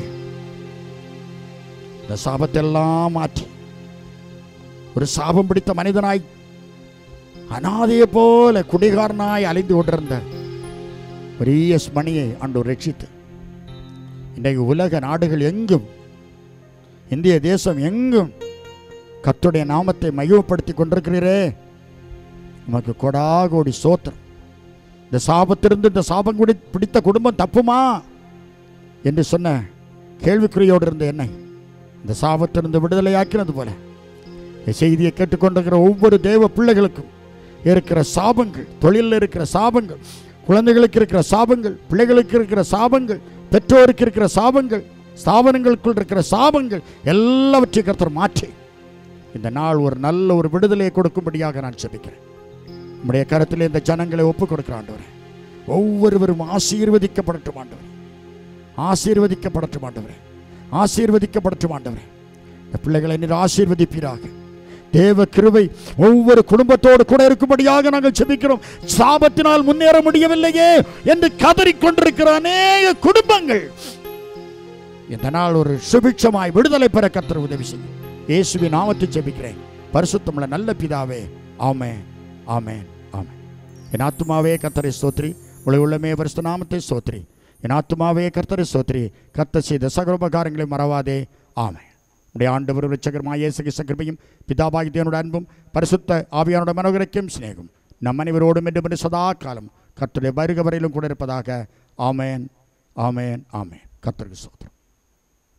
இந்த சாபத்தை எல்லாம் மாற்றி ஒரு சாபம் பிடித்த மனிதனாய் அனாதையை போல குடிகாரனாய் அலைந்து கொண்டிருந்த பெரிய மணியை ஆண்டவர் ரட்சித்து இன்றைக்கு உலக நாடுகள் எங்கும் இந்திய தேசம் எங்கும் கர்த்தருடைய நாமத்தை மையப்படுத்தி கொண்டிருக்கிறீரே உமக்கு கொடா கோடி சோத்திரம் இந்த சாபத்திலிருந்து இந்த சாபம் குடி பிடித்த குடும்பம் தப்புமா என்று சொன்ன கேள்விக்குறியோடு இருந்த என்னை இந்த சாபத்திலிருந்து விடுதலையாக்கினது போல இந்த செய்தியை கேட்டுக்கொண்டிருக்கிற ஒவ்வொரு தேவ பிள்ளைகளுக்கும் இருக்கிற சாபங்கள் தொழிலில் இருக்கிற சாபங்கள் குழந்தைகளுக்கு இருக்கிற சாபங்கள் பிள்ளைகளுக்கு இருக்கிற சாபங்கள் பெற்றோருக்கு இருக்கிற சாபங்கள் ஸ்தாபனங்களுக்குள் இருக்கிற சாபங்கள் எல்லாவற்றையும் கர்த்தர் மாற்றி இந்த நாள் ஒரு நல்ல ஒரு விடுதலையை கொடுக்கும்படியாக நான் செபிக்கிறேன் உம்முடைய கருத்தில் இந்த ஜனங்களை ஒப்புக் கொடுக்கிற ஆண்டவரே ஒவ்வொருவரும் ஆசீர்வதிக்கப்படட்டும் ஆண்டவரே ஆசீர்வதிக்கப்படட்டும் ஆண்டவரே ஆசீர்வதிக்கப்படட்டும் ஆண்டவரே இந்த பிள்ளைகளை நீர் ஆசீர்வதிப்பீராக தேவ கிருபை ஒவ்வொரு குடும்பத்தோடு கூட இருக்கும்படியாக நாங்கள் செபிக்கிறோம் சாபத்தினால் முன்னேற முடியவில்லையே என்று கதறிக்கொண்டிருக்கிற அநேக குடும்பங்கள் இந்த நாள் ஒரு சுபிட்சமாய் விடுதலை பெற கர்த்தர் உதவி செய்யும் இயேசுவின் நாமத்தை ஜெபிக்கிறேன் பரிசுத்தமுள்ள நல்ல பிதாவே ஆமே ஆமே ஆமே என் ஆத்துமாவே கர்த்தரை ஸ்தோத்ரி உள்ள உள்ளமே பரிசுத்த நாமத்தை ஸ்தோத்ரி என் ஆத்துமாவே கர்த்தரை ஸ்தோத்ரி கர்த்தர் செய்த சகரோபகாரங்களை மறவாதே ஆமே உடைய ஆண்டவர் ரட்சகரமாய் இயேசு கிறிஸ்து கிருபையும் பிதாபாகி தேவனுடைய அன்பும் பரிசுத்த ஆவியானோட மனோகரக்கும் சிநேகம் நம் அனைவரோடும் என்று சதா காலம் கர்த்தருடைய வருக வரையிலும் கூட இருப்பதாக ஆமேன் ஆமேன் ஆமேன் கர்த்தருக்கு ஸ்தோத்திரம்